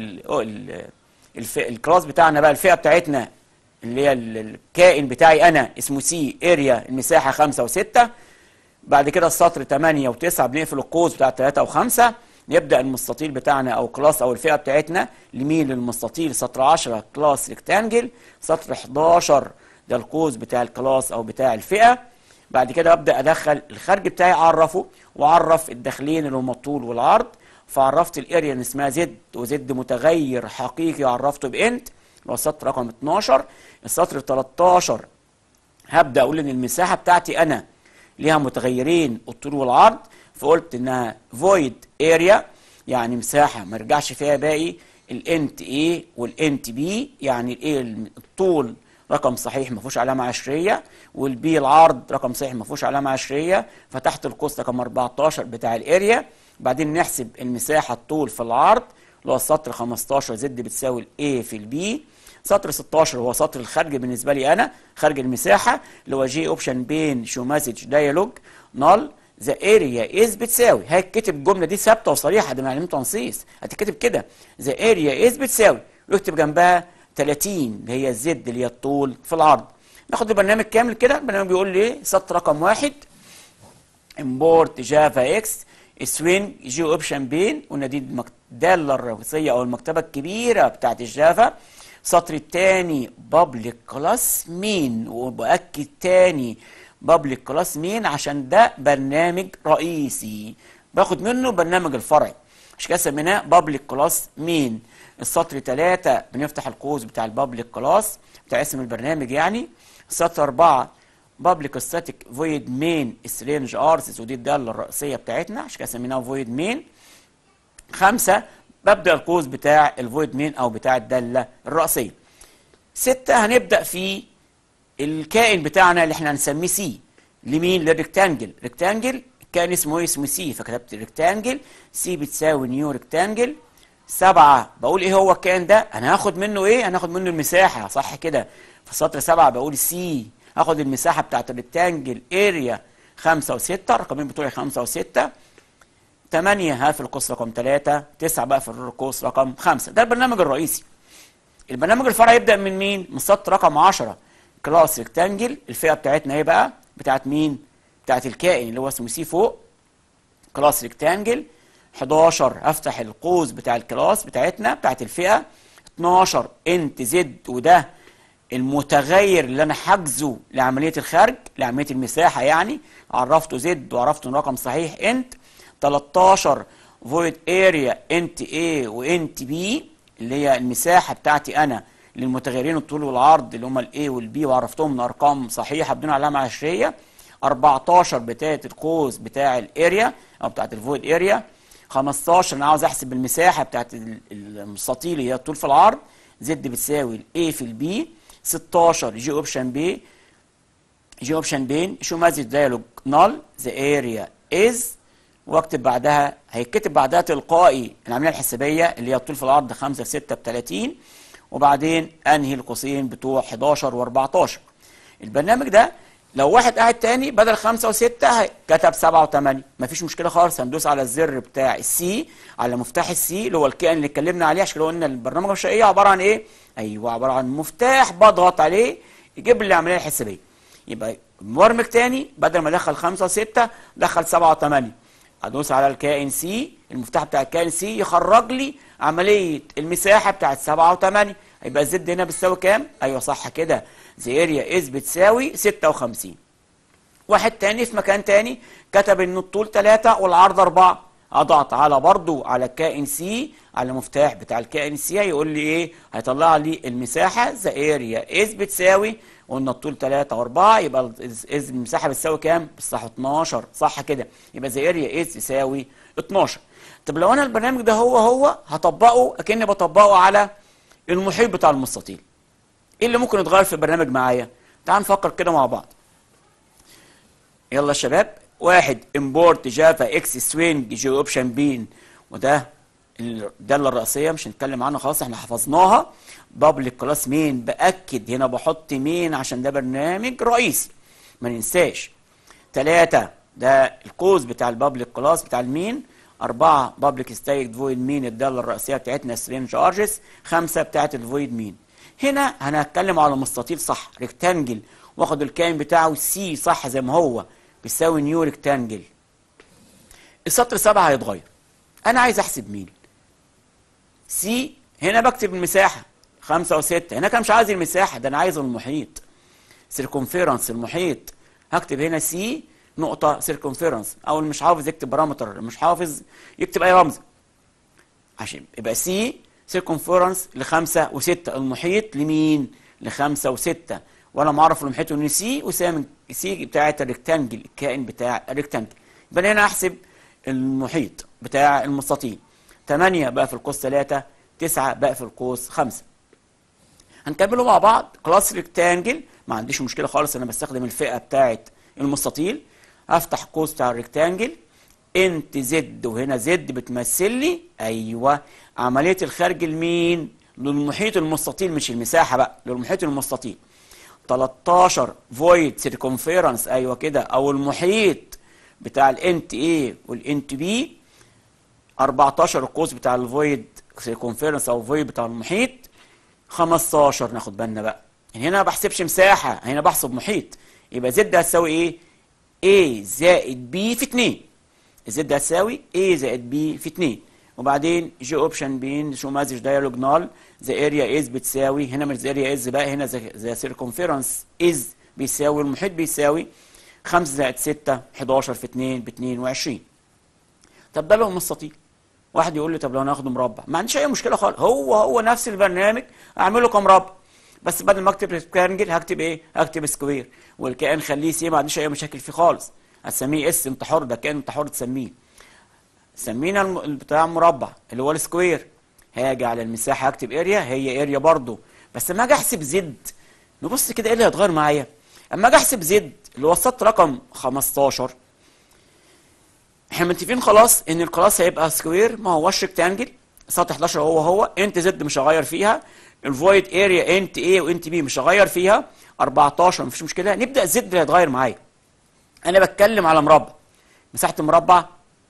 الكلاس بتاعنا بقى الفئه بتاعتنا اللي هي الكائن بتاعي انا اسمه سي اريا المساحه 5 و6 بعد كده السطر 8 و9 بنقفل القوس بتاع 3 و5 نبدا المستطيل بتاعنا او كلاس او الفئه بتاعتنا لمين للمستطيل سطر 10 كلاس ريكتانجل سطر 11 ده القوس بتاع الكلاس او بتاع الفئه بعد كده ابدا ادخل الخارج بتاعي اعرفه واعرف الداخلين اللي هم الطول والعرض فعرفت الاريا اللي اسمها زد وزد متغير حقيقي عرفته بانت اللي هو السطر رقم 12 السطر 13 هبدا اقول ان المساحه بتاعتي انا ليها متغيرين الطول والعرض فقلت انها فويد اريا يعني مساحه ما رجعش فيها باقي الانت ايه والانت بي يعني الايه الطول رقم صحيح ما فيهوش علامه عشريه والبي العرض رقم صحيح ما فيهوش علامه عشريه فتحت القوس رقم 14 بتاع الاريا بعدين نحسب المساحه الطول في العرض اللي هو السطر 15 زد بتساوي الاي في البي سطر 16 هو سطر الخارج بالنسبه لي انا خارج المساحه اللي هو جي اوبشن بين شو مسج دايلوج نال ذا اريا از بتساوي هيتكتب الجمله دي ثابته وصريحه دي معلومه تنصيص هتتكتب كده ذا اريا از بتساوي ويكتب جنبها 30 اللي هي الزد اللي هي الطول في العرض ناخد البرنامج كامل كده البرنامج بيقول لي سطر رقم واحد امبورت جافا اكس سوينج جي اوبشن بين قلنا دي الداله الرئيسيه او المكتبه الكبيره بتاعت الجافا السطر الثاني بابليك كلاس مين وباكد تاني بابليك كلاس مين عشان ده برنامج رئيسي باخد منه برنامج الفرعي عشان كده سميناه بابليك كلاس مين السطر 3 بنفتح القوس بتاع البابليك كلاس بتاع اسم البرنامج يعني السطر 4 بابليك ستاتيك فويد مين سترينج ارسز ودي الداله الرئيسيه بتاعتنا عشان كده سميناها فويد مين خمسة ببدا القوس بتاع الفويد مين او بتاع الداله الرئيسيه ستة هنبدا في الكائن بتاعنا اللي احنا هنسميه سي لمين للريكتانجل ريكتانجل كان اسمه ايه اسمه سي فكتبت ريكتانجل سي بتساوي نيو ريكتانجل سبعة بقول ايه هو الكائن ده انا هاخد منه ايه انا هاخد منه المساحة صح كده في سطر سبعة بقول سي هاخد المساحة بتاعت الريكتانجل اريا خمسة وستة الرقمين بتوعي خمسة وستة تمانية هقفل القوس رقم تلاتة تسعة بقى في القوس رقم خمسة ده البرنامج الرئيسي البرنامج الفرعي يبدأ من مين؟ من سطر رقم عشرة كلاس ريكتانجل الفئة بتاعتنا ايه بقى؟ بتاعت مين؟ بتاعت الكائن اللي هو اسمه سي فوق كلاس ريكتانجل 11 افتح القوس بتاع الكلاس بتاعتنا بتاعت الفئة 12 انت زد وده المتغير اللي انا حاجزه لعملية الخرج لعملية المساحة يعني عرفته زد وعرفته رقم صحيح انت 13 فويد اريا انت ايه وانت بي اللي هي المساحة بتاعتي انا للمتغيرين الطول والعرض اللي هم الاي والبي وعرفتهم من ارقام صحيحة بدون علامة عشرية 14 بتاعت القوس بتاع الاريا او بتاعت الفويد اريا 15 انا عاوز احسب المساحه بتاعت المستطيل اللي هي الطول في العرض زد بتساوي الاي في البي 16 جي اوبشن بي جي اوبشن بين شو مازج دايلوج نال ذا اريا از واكتب بعدها هيتكتب بعدها تلقائي العمليه الحسابيه اللي هي الطول في العرض 5 في 6 ب 30 وبعدين انهي القوسين بتوع 11 و14 البرنامج ده لو واحد قاعد تاني بدل خمسة وستة كتب سبعة وثمانية مفيش مشكلة خالص هندوس على الزر بتاع السي على مفتاح السي اللي هو الكائن اللي اتكلمنا عليه عشان قلنا البرنامج الشقية عبارة عن ايه؟ ايوه عبارة عن مفتاح بضغط عليه يجيب لي العملية الحسابية يبقى مبرمج تاني بدل ما ادخل خمسة وستة دخل سبعة وثمانية ادوس على الكائن سي المفتاح بتاع الكائن سي يخرج لي عملية المساحة بتاعت سبعة وثمانية يبقى الزد هنا بتساوي كام ايوه صح كده ذا اريا از بتساوي 56 واحد تاني في مكان تاني كتب ان الطول 3 والعرض 4 اضغط على برضو على كائن سي على المفتاح بتاع الكائن سي هيقول لي ايه هيطلع لي المساحه ذا اريا از بتساوي قلنا الطول 3 و4 يبقى از المساحه بتساوي كام بتساوي 12 صح كده يبقى ذا اريا از تساوي 12 طب لو انا البرنامج ده هو هو هطبقه اكني بطبقه على المحيط بتاع المستطيل ايه اللي ممكن يتغير في البرنامج معايا تعال نفكر كده مع بعض يلا يا شباب واحد امبورت جافا اكس سوينج جي اوبشن بين وده الداله الرئيسيه مش هنتكلم عنها خلاص احنا حفظناها بابليك كلاس مين باكد هنا بحط مين عشان ده برنامج رئيسي ما ننساش ثلاثة ده الكوز بتاع البابليك كلاس بتاع المين أربعة بابليك ستيك فويد مين الدالة الرئيسية بتاعتنا سترين شارجز خمسة بتاعت الفويد مين هنا هنتكلم على مستطيل صح ريكتانجل واخد الكائن بتاعه سي صح زي ما هو بيساوي نيو ريكتانجل السطر سبعة هيتغير أنا عايز أحسب مين سي هنا بكتب المساحة خمسة وستة هناك أنا مش عايز المساحة ده أنا عايز المحيط سيركونفيرنس المحيط هكتب هنا سي نقطة سيركونفيرنس أو اللي مش حافظ يكتب بارامتر اللي مش حافظ يكتب أي رمز عشان يبقى سي سيركونفيرنس لخمسة وستة المحيط لمين؟ لخمسة وستة وأنا معرف المحيط إن سي وسام سي بتاعت الريكتانجل الكائن بتاع الريكتانجل يبقى هنا أحسب المحيط بتاع المستطيل 8 بقى في القوس 3 9 بقى في القوس 5 هنكملوا مع بعض كلاس ريكتانجل ما عنديش مشكله خالص انا بستخدم الفئه بتاعه المستطيل هفتح قوس بتاع الريكتانجل انت زد وهنا زد بتمثل لي ايوه عمليه الخارج لمين للمحيط المستطيل مش المساحه بقى للمحيط المستطيل 13 فويد سيركونفيرنس ايوه كده او المحيط بتاع الانت ايه والانت بي 14 القوس بتاع الفويد سيركونفيرنس او فويد بتاع المحيط 15 ناخد بالنا بقى يعني هنا ما بحسبش مساحه هنا بحسب محيط يبقى زد هتساوي ايه A زائد B في 2 الزد هتساوي A زائد B في 2 وبعدين جي اوبشن بين شو مازج دايلوج نال ذا اريا از بتساوي هنا مش ذا اريا از بقى هنا ذا سيركونفيرنس از بيساوي المحيط بيساوي 5 زائد 6 11 في 2 ب 22 طب ده لو مستطيل واحد يقول لي طب لو انا هاخده مربع ما عنديش اي مشكله خالص هو هو نفس البرنامج اعمله كمربع بس بدل ما اكتب ريكتانجل هكتب ايه هكتب سكوير والكائن خليه سي ما عنديش اي مشاكل فيه خالص هتسميه اس انت حر ده كائن انت حر تسميه سمينا الم... بتاع مربع اللي هو السكوير هاجي على المساحه هكتب اريا هي اريا برضو بس اما اجي احسب زد نبص كده ايه اللي هيتغير معايا اما اجي احسب زد اللي هو السطر رقم 15 احنا متفقين خلاص ان الكلاس هيبقى سكوير ما هوش ريكتانجل سطح 11 هو هو انت زد مش هغير فيها الفويد اريا انت ايه وانت بي مش هغير فيها 14 مفيش مشكله نبدا الزد اللي هيتغير معايا انا بتكلم على مربع مساحه المربع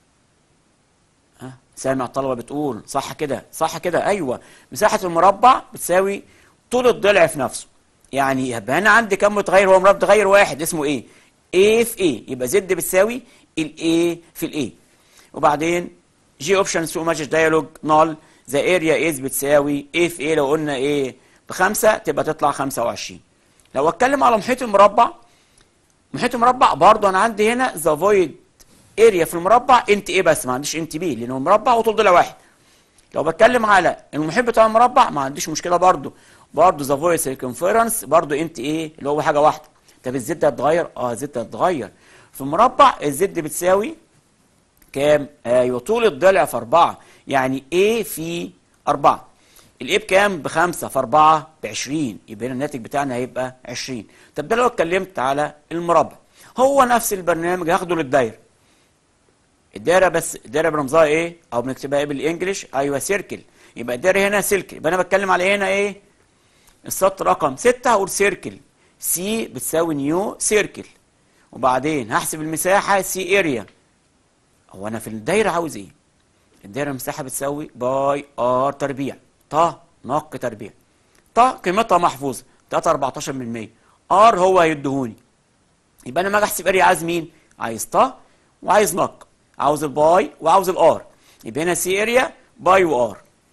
ها سامع الطلبه بتقول صح كده صح كده ايوه مساحه المربع بتساوي طول الضلع في نفسه يعني يبقى انا عندي كم متغير هو مربع متغير واحد اسمه ايه A في A يبقى زد بتساوي الاي في الاي وبعدين جي اوبشن سو ماجيك دايلوج نال ذا اريا از بتساوي ايه في ايه لو قلنا ايه بخمسة تبقى تطلع 25 لو اتكلم على محيط المربع محيط المربع برضه انا عندي هنا ذا فويد اريا في المربع انت ايه بس ما عنديش انت بي لانه مربع وطول ضلع واحد لو بتكلم على المحيط بتاع المربع ما عنديش مشكله برضه برضه ذا فويد سيركمفيرنس برضه انت ايه اللي هو حاجه واحده طب الزد هتتغير اه الزد هتتغير في المربع الزد بتساوي كام ايوه طول الضلع في 4 يعني A في 4 الاي بكام بخمسة في 4 ب 20 يبقى هنا الناتج بتاعنا هيبقى 20 طب ده لو اتكلمت على المربع هو نفس البرنامج هاخده للدايره الدايره بس الدايره برمزها ايه او بنكتبها ايه بالانجلش ايوه سيركل يبقى الدايره هنا سيركل يبقى انا بتكلم على هنا ايه السطر رقم 6 هقول سيركل سي بتساوي نيو سيركل وبعدين هحسب المساحه سي اريا هو انا في الدايره عاوز ايه الدايره المساحه بتساوي باي ار تربيع ط نق تربيع ط قيمتها محفوظه 3 14 من 100 ار هو هيديهوني يبقى انا لما اجي احسب اريا عايز مين عايز ط وعايز نق عاوز الباي وعاوز الار يبقى هنا سي اريا باي وار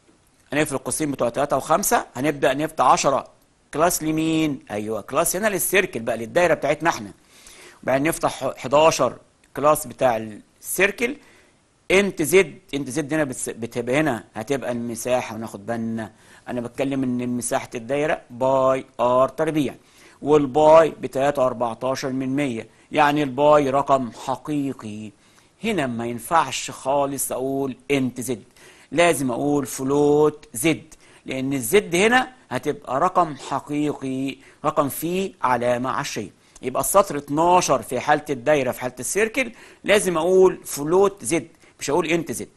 هنقفل القوسين بتوع 3 و5 هنبدا نفتح 10 كلاس لمين ايوه كلاس هنا للسيركل بقى للدايره بتاعتنا احنا وبعدين نفتح 11 كلاس بتاع السيركل انت زد انت زد هنا بتس- بتبقى هنا هتبقى المساحه وناخد بالنا انا بتكلم ان مساحه الدايره باي ار تربيع والباي ب 3.14 من 100 يعني الباي رقم حقيقي هنا ما ينفعش خالص اقول انت زد لازم اقول فلوت زد لان الزد هنا هتبقى رقم حقيقي رقم فيه علامه عشريه يبقى السطر 12 في حاله الدايره في حاله السيركل لازم اقول فلوت زد مش هقول انت زد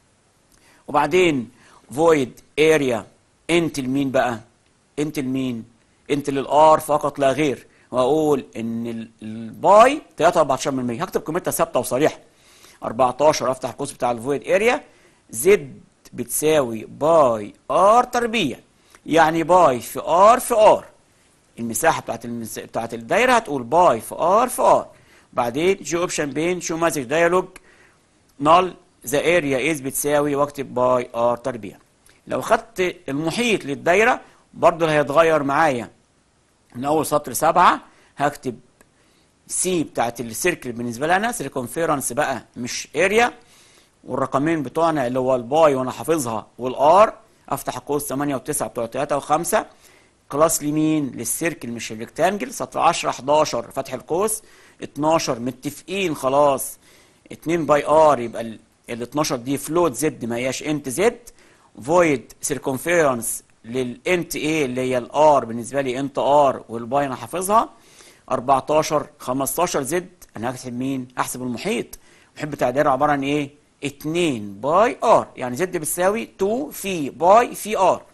وبعدين فويد اريا انت لمين بقى انت لمين انت للار فقط لا غير واقول ان ال- الباي 3.14 من 100 هكتب قيمتها ثابته وصريحه 14 افتح القوس بتاع الفويد اريا زد بتساوي باي ار تربيع يعني باي في ار في ار المساحه بتاعت المس... بتاعت الدايره هتقول باي في ار في ار بعدين جو اوبشن بين شو ماسك دايلوج نال ذا اريا از بتساوي واكتب باي ار تربيع لو خدت المحيط للدايره برضه اللي هيتغير معايا من اول سطر سبعه هكتب سي بتاعت السيركل بالنسبه لنا سيركونفيرنس بقى مش اريا والرقمين بتوعنا اللي هو الباي وانا حافظها والار افتح القوس 8 و9 بتوع 3 و5 كلاس لمين للسيركل مش الريكتانجل سطر 10 11 فتح القوس 12 متفقين خلاص 2 باي ار يبقى ال ال 12 دي فلوت زد ما هياش انت زد فويد سيركونفيرنس للانت ايه اللي هي الار بالنسبه لي انت ار والباي انا حافظها 14 15 زد انا هكتب مين؟ احسب المحيط المحيط بتاع الدايره عباره عن ايه؟ 2 باي ار يعني زد بتساوي 2 في باي في ار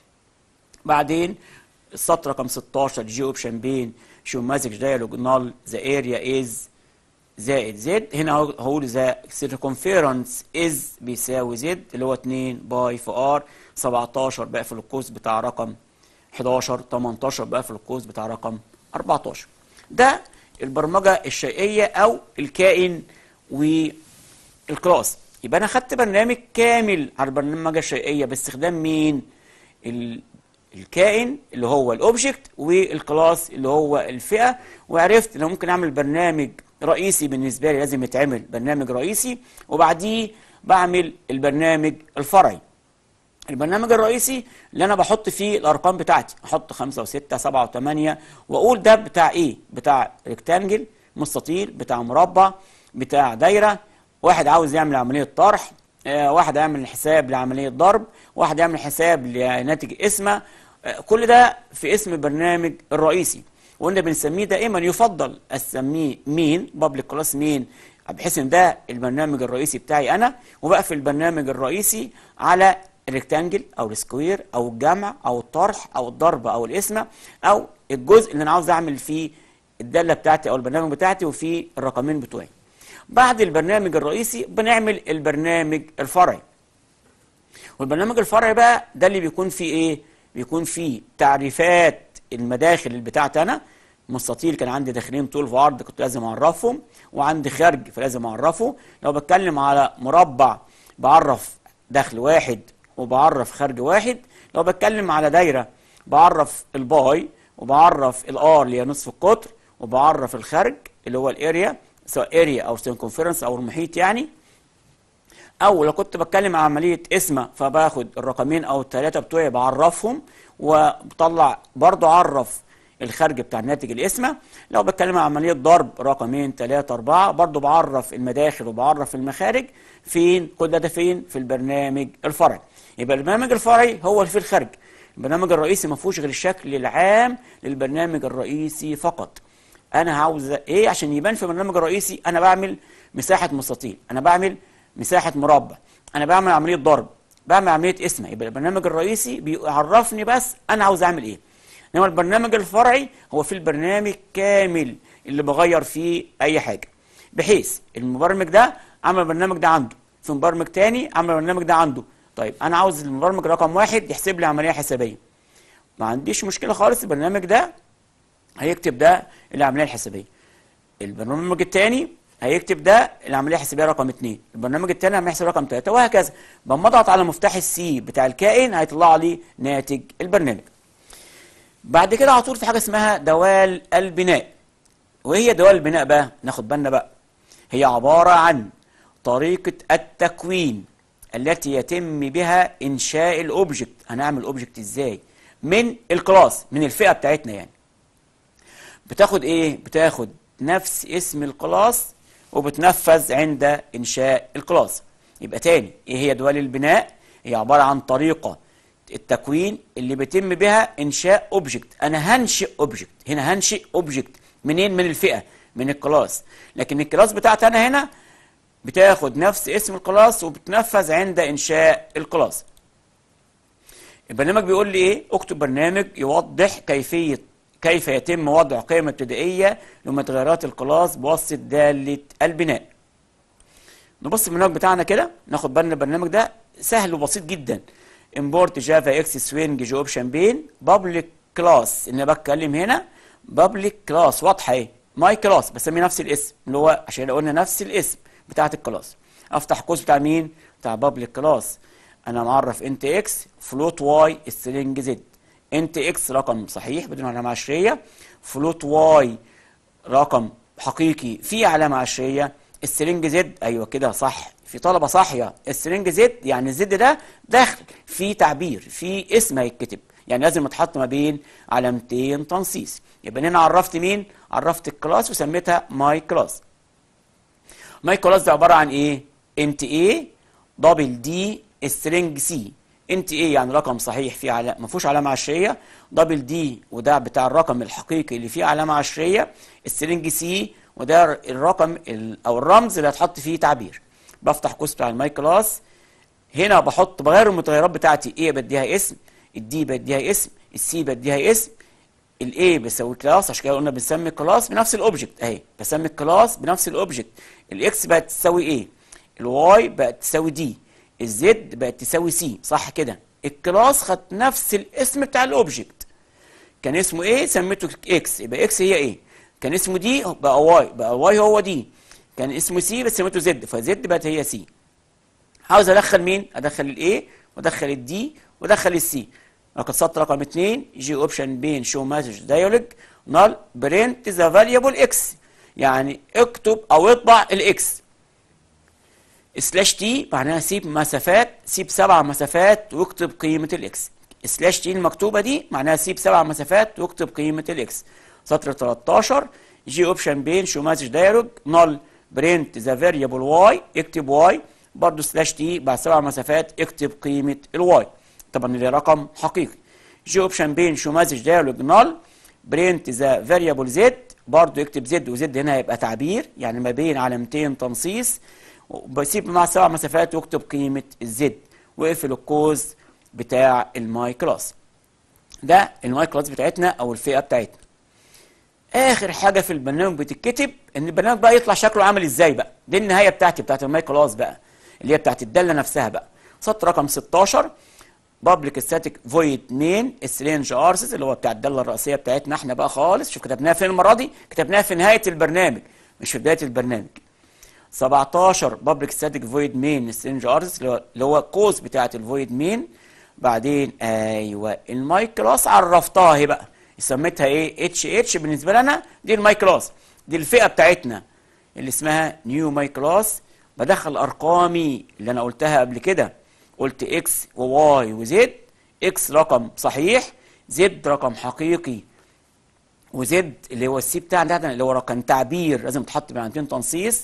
بعدين السطر رقم 16 جي اوبشن بين شو ماسك دايلوج نال ذا اريا از زائد زد هنا هقول ذا سيركونفيرنس از بيساوي زد اللي هو 2 باي في ار 17 بقفل القوس بتاع رقم 11 18 بقفل القوس بتاع رقم 14 ده البرمجه الشيئيه او الكائن والكلاس يبقى انا خدت برنامج كامل على البرمجه الشيئيه باستخدام مين ال- الكائن اللي هو الاوبجكت والكلاس اللي هو الفئه وعرفت ان ممكن اعمل برنامج رئيسي بالنسبه لي لازم يتعمل برنامج رئيسي وبعديه بعمل البرنامج الفرعي البرنامج الرئيسي اللي انا بحط فيه الارقام بتاعتي احط خمسة وستة سبعة وثمانية واقول ده بتاع ايه بتاع ريكتانجل مستطيل بتاع مربع بتاع دايرة واحد عاوز يعمل عملية طرح آه، واحد يعمل حساب لعملية ضرب واحد يعمل حساب لناتج اسمه آه، كل ده في اسم البرنامج الرئيسي وقلنا بنسميه دائما يفضل اسميه مين بابليك كلاس مين بحيث ان ده البرنامج الرئيسي بتاعي انا وبقفل البرنامج الرئيسي على الريكتانجل او السكوير او الجمع او الطرح او الضرب او القسمه او الجزء اللي انا عاوز اعمل فيه الداله بتاعتي او البرنامج بتاعتي وفيه الرقمين بتوعي بعد البرنامج الرئيسي بنعمل البرنامج الفرعي والبرنامج الفرعي بقى ده اللي بيكون فيه ايه بيكون فيه تعريفات المداخل اللي بتاعتي انا مستطيل كان عندي داخلين طول وعرض كنت لازم اعرفهم وعندي خارج فلازم اعرفه لو بتكلم على مربع بعرف دخل واحد وبعرف خارج واحد لو بتكلم على دايره بعرف الباي وبعرف الار اللي هي نصف القطر وبعرف الخارج اللي هو الاريا سواء اريا او سيركونفيرنس او المحيط يعني او لو كنت بتكلم عن عمليه اسمه فباخد الرقمين او الثلاثه بتوعي بعرفهم وبطلع برضو اعرف الخارج بتاع الناتج الاسمه لو بتكلم عن عمليه ضرب رقمين ثلاثه اربعه برضو بعرف المداخل وبعرف المخارج فين كل ده فين في البرنامج الفرعي يبقى البرنامج الفرعي هو اللي فيه الخارج البرنامج الرئيسي ما فيهوش غير الشكل العام للبرنامج الرئيسي فقط انا عاوز ايه عشان يبان في البرنامج الرئيسي انا بعمل مساحه مستطيل انا بعمل مساحه مربع انا بعمل عمليه ضرب بعمل عمليه اسمه يبقى البرنامج الرئيسي بيعرفني بس انا عاوز اعمل ايه انما البرنامج الفرعي هو في البرنامج كامل اللي بغير فيه اي حاجه بحيث المبرمج ده عمل البرنامج ده عنده في مبرمج تاني عمل البرنامج ده عنده طيب انا عاوز المبرمج رقم واحد يحسب لي عمليه حسابيه ما عنديش مشكله خالص البرنامج ده هيكتب ده العمليه الحسابيه البرنامج الثاني هيكتب ده العمليه الحسابيه رقم 2 البرنامج الثاني العمليه الحسابيه رقم 3 وهكذا لما اضغط على مفتاح السي بتاع الكائن هيطلع لي ناتج البرنامج بعد كده على طول في حاجه اسمها دوال البناء وهي دوال البناء بقى ناخد بالنا بقى هي عباره عن طريقه التكوين التي يتم بها انشاء الاوبجكت هنعمل اوبجكت ازاي من الكلاس من الفئه بتاعتنا يعني بتاخد ايه بتاخد نفس اسم الكلاس وبتنفذ عند انشاء الكلاس يبقى تاني ايه هي دوال البناء هي عباره عن طريقه التكوين اللي بيتم بها انشاء اوبجكت انا هنشئ اوبجكت هنا هنشئ اوبجكت منين من الفئه من الكلاس لكن الكلاس بتاعتي انا هنا بتاخد نفس اسم الكلاس وبتنفذ عند انشاء الكلاس البرنامج بيقول لي ايه اكتب برنامج يوضح كيفيه كيف يتم وضع قيمه ابتدائيه لمتغيرات الكلاس بواسطه داله البناء نبص البرنامج بتاعنا كده ناخد بالنا البرنامج ده سهل وبسيط جدا امبورت جافا اكس سوينج جو اوبشن بين بابليك كلاس اللي انا بتكلم هنا بابليك كلاس واضحه ايه ماي كلاس بسميه نفس الاسم اللي هو عشان قلنا نفس الاسم بتاعت الكلاس افتح قوس بتاع مين بتاع بابليك كلاس انا معرف انت اكس فلوت واي سترينج زد انت اكس رقم صحيح بدون علامه عشريه فلوت واي رقم حقيقي في علامه عشريه سترينج زد ايوه كده صح في طلبه صاحيه سترينج زد يعني الزد ده داخل في تعبير في اسم هيتكتب يعني لازم يتحط ما بين علامتين تنصيص يبقى هنا عرفت مين عرفت الكلاس وسميتها ماي كلاس ماي كلاس ده عباره عن ايه انت ايه دبل دي سترينج سي انت ايه يعني رقم صحيح فيه علامه ما فيهوش علامه عشريه دبل دي وده بتاع الرقم الحقيقي اللي فيه علامه عشريه سترينج سي وده الرقم او الرمز اللي هتحط فيه تعبير بفتح قوس بتاع الماي كلاس هنا بحط بغير المتغيرات بتاعتي ايه بديها اسم الدي بديها اسم السي بديها اسم الاي بيساوي كلاس عشان كده قلنا بنسمي كلاس بنفس الاوبجكت اهي بسمي الكلاس بنفس الاوبجكت الاكس بقت تساوي ايه الواي بقت تساوي دي الزد بقت تساوي سي صح كده الكلاس خد نفس الاسم بتاع الاوبجكت كان اسمه ايه سميته اكس يبقى اكس هي ايه كان اسمه دي بقى واي بقى واي هو دي كان اسمه سي بس سميته زد فزد بقت هي سي عاوز ادخل مين ادخل الاي وادخل الدي وادخل السي لقد سطر رقم 2 جي اوبشن بين شو مسج دايلوج نال برنت ذا فاليبل اكس يعني اكتب او اطبع الاكس سلاش تي معناها سيب مسافات سيب سبع مسافات واكتب قيمه الاكس سلاش تي المكتوبه دي معناها سيب سبع مسافات واكتب قيمه الاكس سطر 13 جي اوبشن بين شو مسج دايلوج نال برنت ذا فاريبل واي اكتب واي برضه سلاش تي بعد سبع مسافات اكتب قيمه الواي طبعا ده رقم حقيقي جي اوبشن بين شو مسج دايلوج نال برنت ذا فاريبل زد برضه اكتب زد وزد هنا هيبقى تعبير يعني ما بين علامتين تنصيص بسيب مع سبع مسافات واكتب قيمه الزد واقفل القوس بتاع الماي كلاس ده الماي كلاس بتاعتنا او الفئه بتاعتنا اخر حاجه في البرنامج بتتكتب ان البرنامج بقى يطلع شكله عامل ازاي بقى دي النهايه بتاعتي بتاعت الماي كلاس بقى اللي هي بتاعت الداله نفسها بقى سطر رقم 16 بابليك ستاتيك فويد مين سترينج ارسز اللي هو بتاع الداله الرئيسيه بتاعتنا احنا بقى خالص شوف كتبناها فين المره دي كتبناها في نهايه البرنامج مش في بدايه البرنامج 17 بابليك ستاتيك فويد مين سترينج ارسز اللي هو القوس بتاعت الفويد مين بعدين ايوه الماي كلاس عرفتها اهي بقى سميتها ايه اتش اتش بالنسبه لنا دي الماي كلاس دي الفئه بتاعتنا اللي اسمها نيو ماي كلاس بدخل ارقامي اللي انا قلتها قبل كده قلت اكس وواي وزد اكس رقم صحيح زد رقم حقيقي وزد اللي هو السي بتاعنا ده اللي هو رقم تعبير لازم تحط بين تنصيص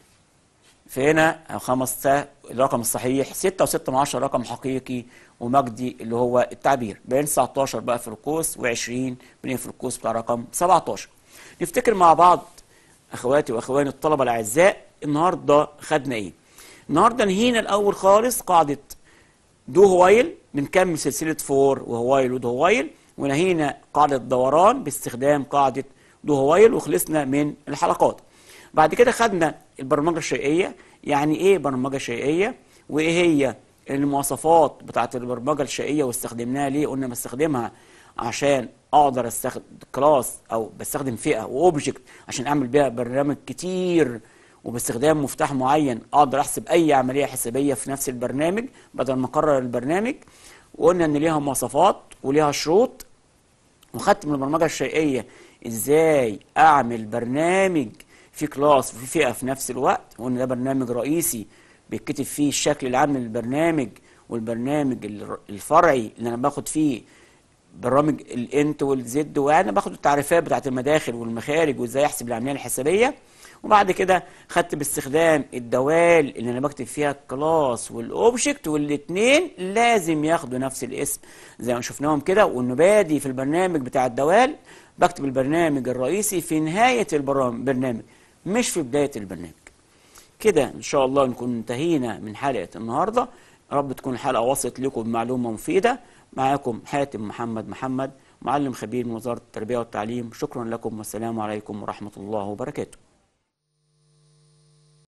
فهنا خمسة الرقم الصحيح 6 و6 من 10 رقم حقيقي ومجدي اللي هو التعبير بين 19 بقى في القوس و20 بين في القوس بتاع رقم 17 نفتكر مع بعض اخواتي واخواني الطلبه الاعزاء النهارده خدنا ايه النهارده نهينا الاول خالص قاعده دو هوايل بنكمل سلسله فور وهوايل ودو هوايل ونهينا قاعده دوران باستخدام قاعده دو هوايل وخلصنا من الحلقات بعد كده خدنا البرمجه الشيئيه يعني ايه برمجه شيئيه وايه هي المواصفات بتاعت البرمجه الشيئيه واستخدمناها ليه قلنا بستخدمها عشان اقدر استخدم كلاس او بستخدم فئه واوبجكت عشان اعمل بيها برنامج كتير وباستخدام مفتاح معين اقدر احسب اي عمليه حسابيه في نفس البرنامج بدل ما اكرر البرنامج وقلنا ان ليها مواصفات وليها شروط وخدت من البرمجه الشيئيه ازاي اعمل برنامج في كلاس وفي فئه في نفس الوقت وان ده برنامج رئيسي بيتكتب فيه الشكل العام للبرنامج والبرنامج الر- الفرعي اللي انا باخد فيه برامج الانت والزد وانا باخد التعريفات بتاعت المداخل والمخارج وازاي احسب العمليه الحسابيه وبعد كده خدت باستخدام الدوال اللي انا بكتب فيها الكلاس والاوبجكت والاثنين لازم ياخدوا نفس الاسم زي ما شفناهم كده وانه بادي في البرنامج بتاع الدوال بكتب البرنامج الرئيسي في نهايه البرنامج مش في بدايه البرنامج كده ان شاء الله نكون انتهينا من حلقه النهارده يا رب تكون الحلقه وصلت لكم بمعلومه مفيده معاكم حاتم محمد محمد معلم خبير من وزاره التربيه والتعليم شكرا لكم والسلام عليكم ورحمه الله وبركاته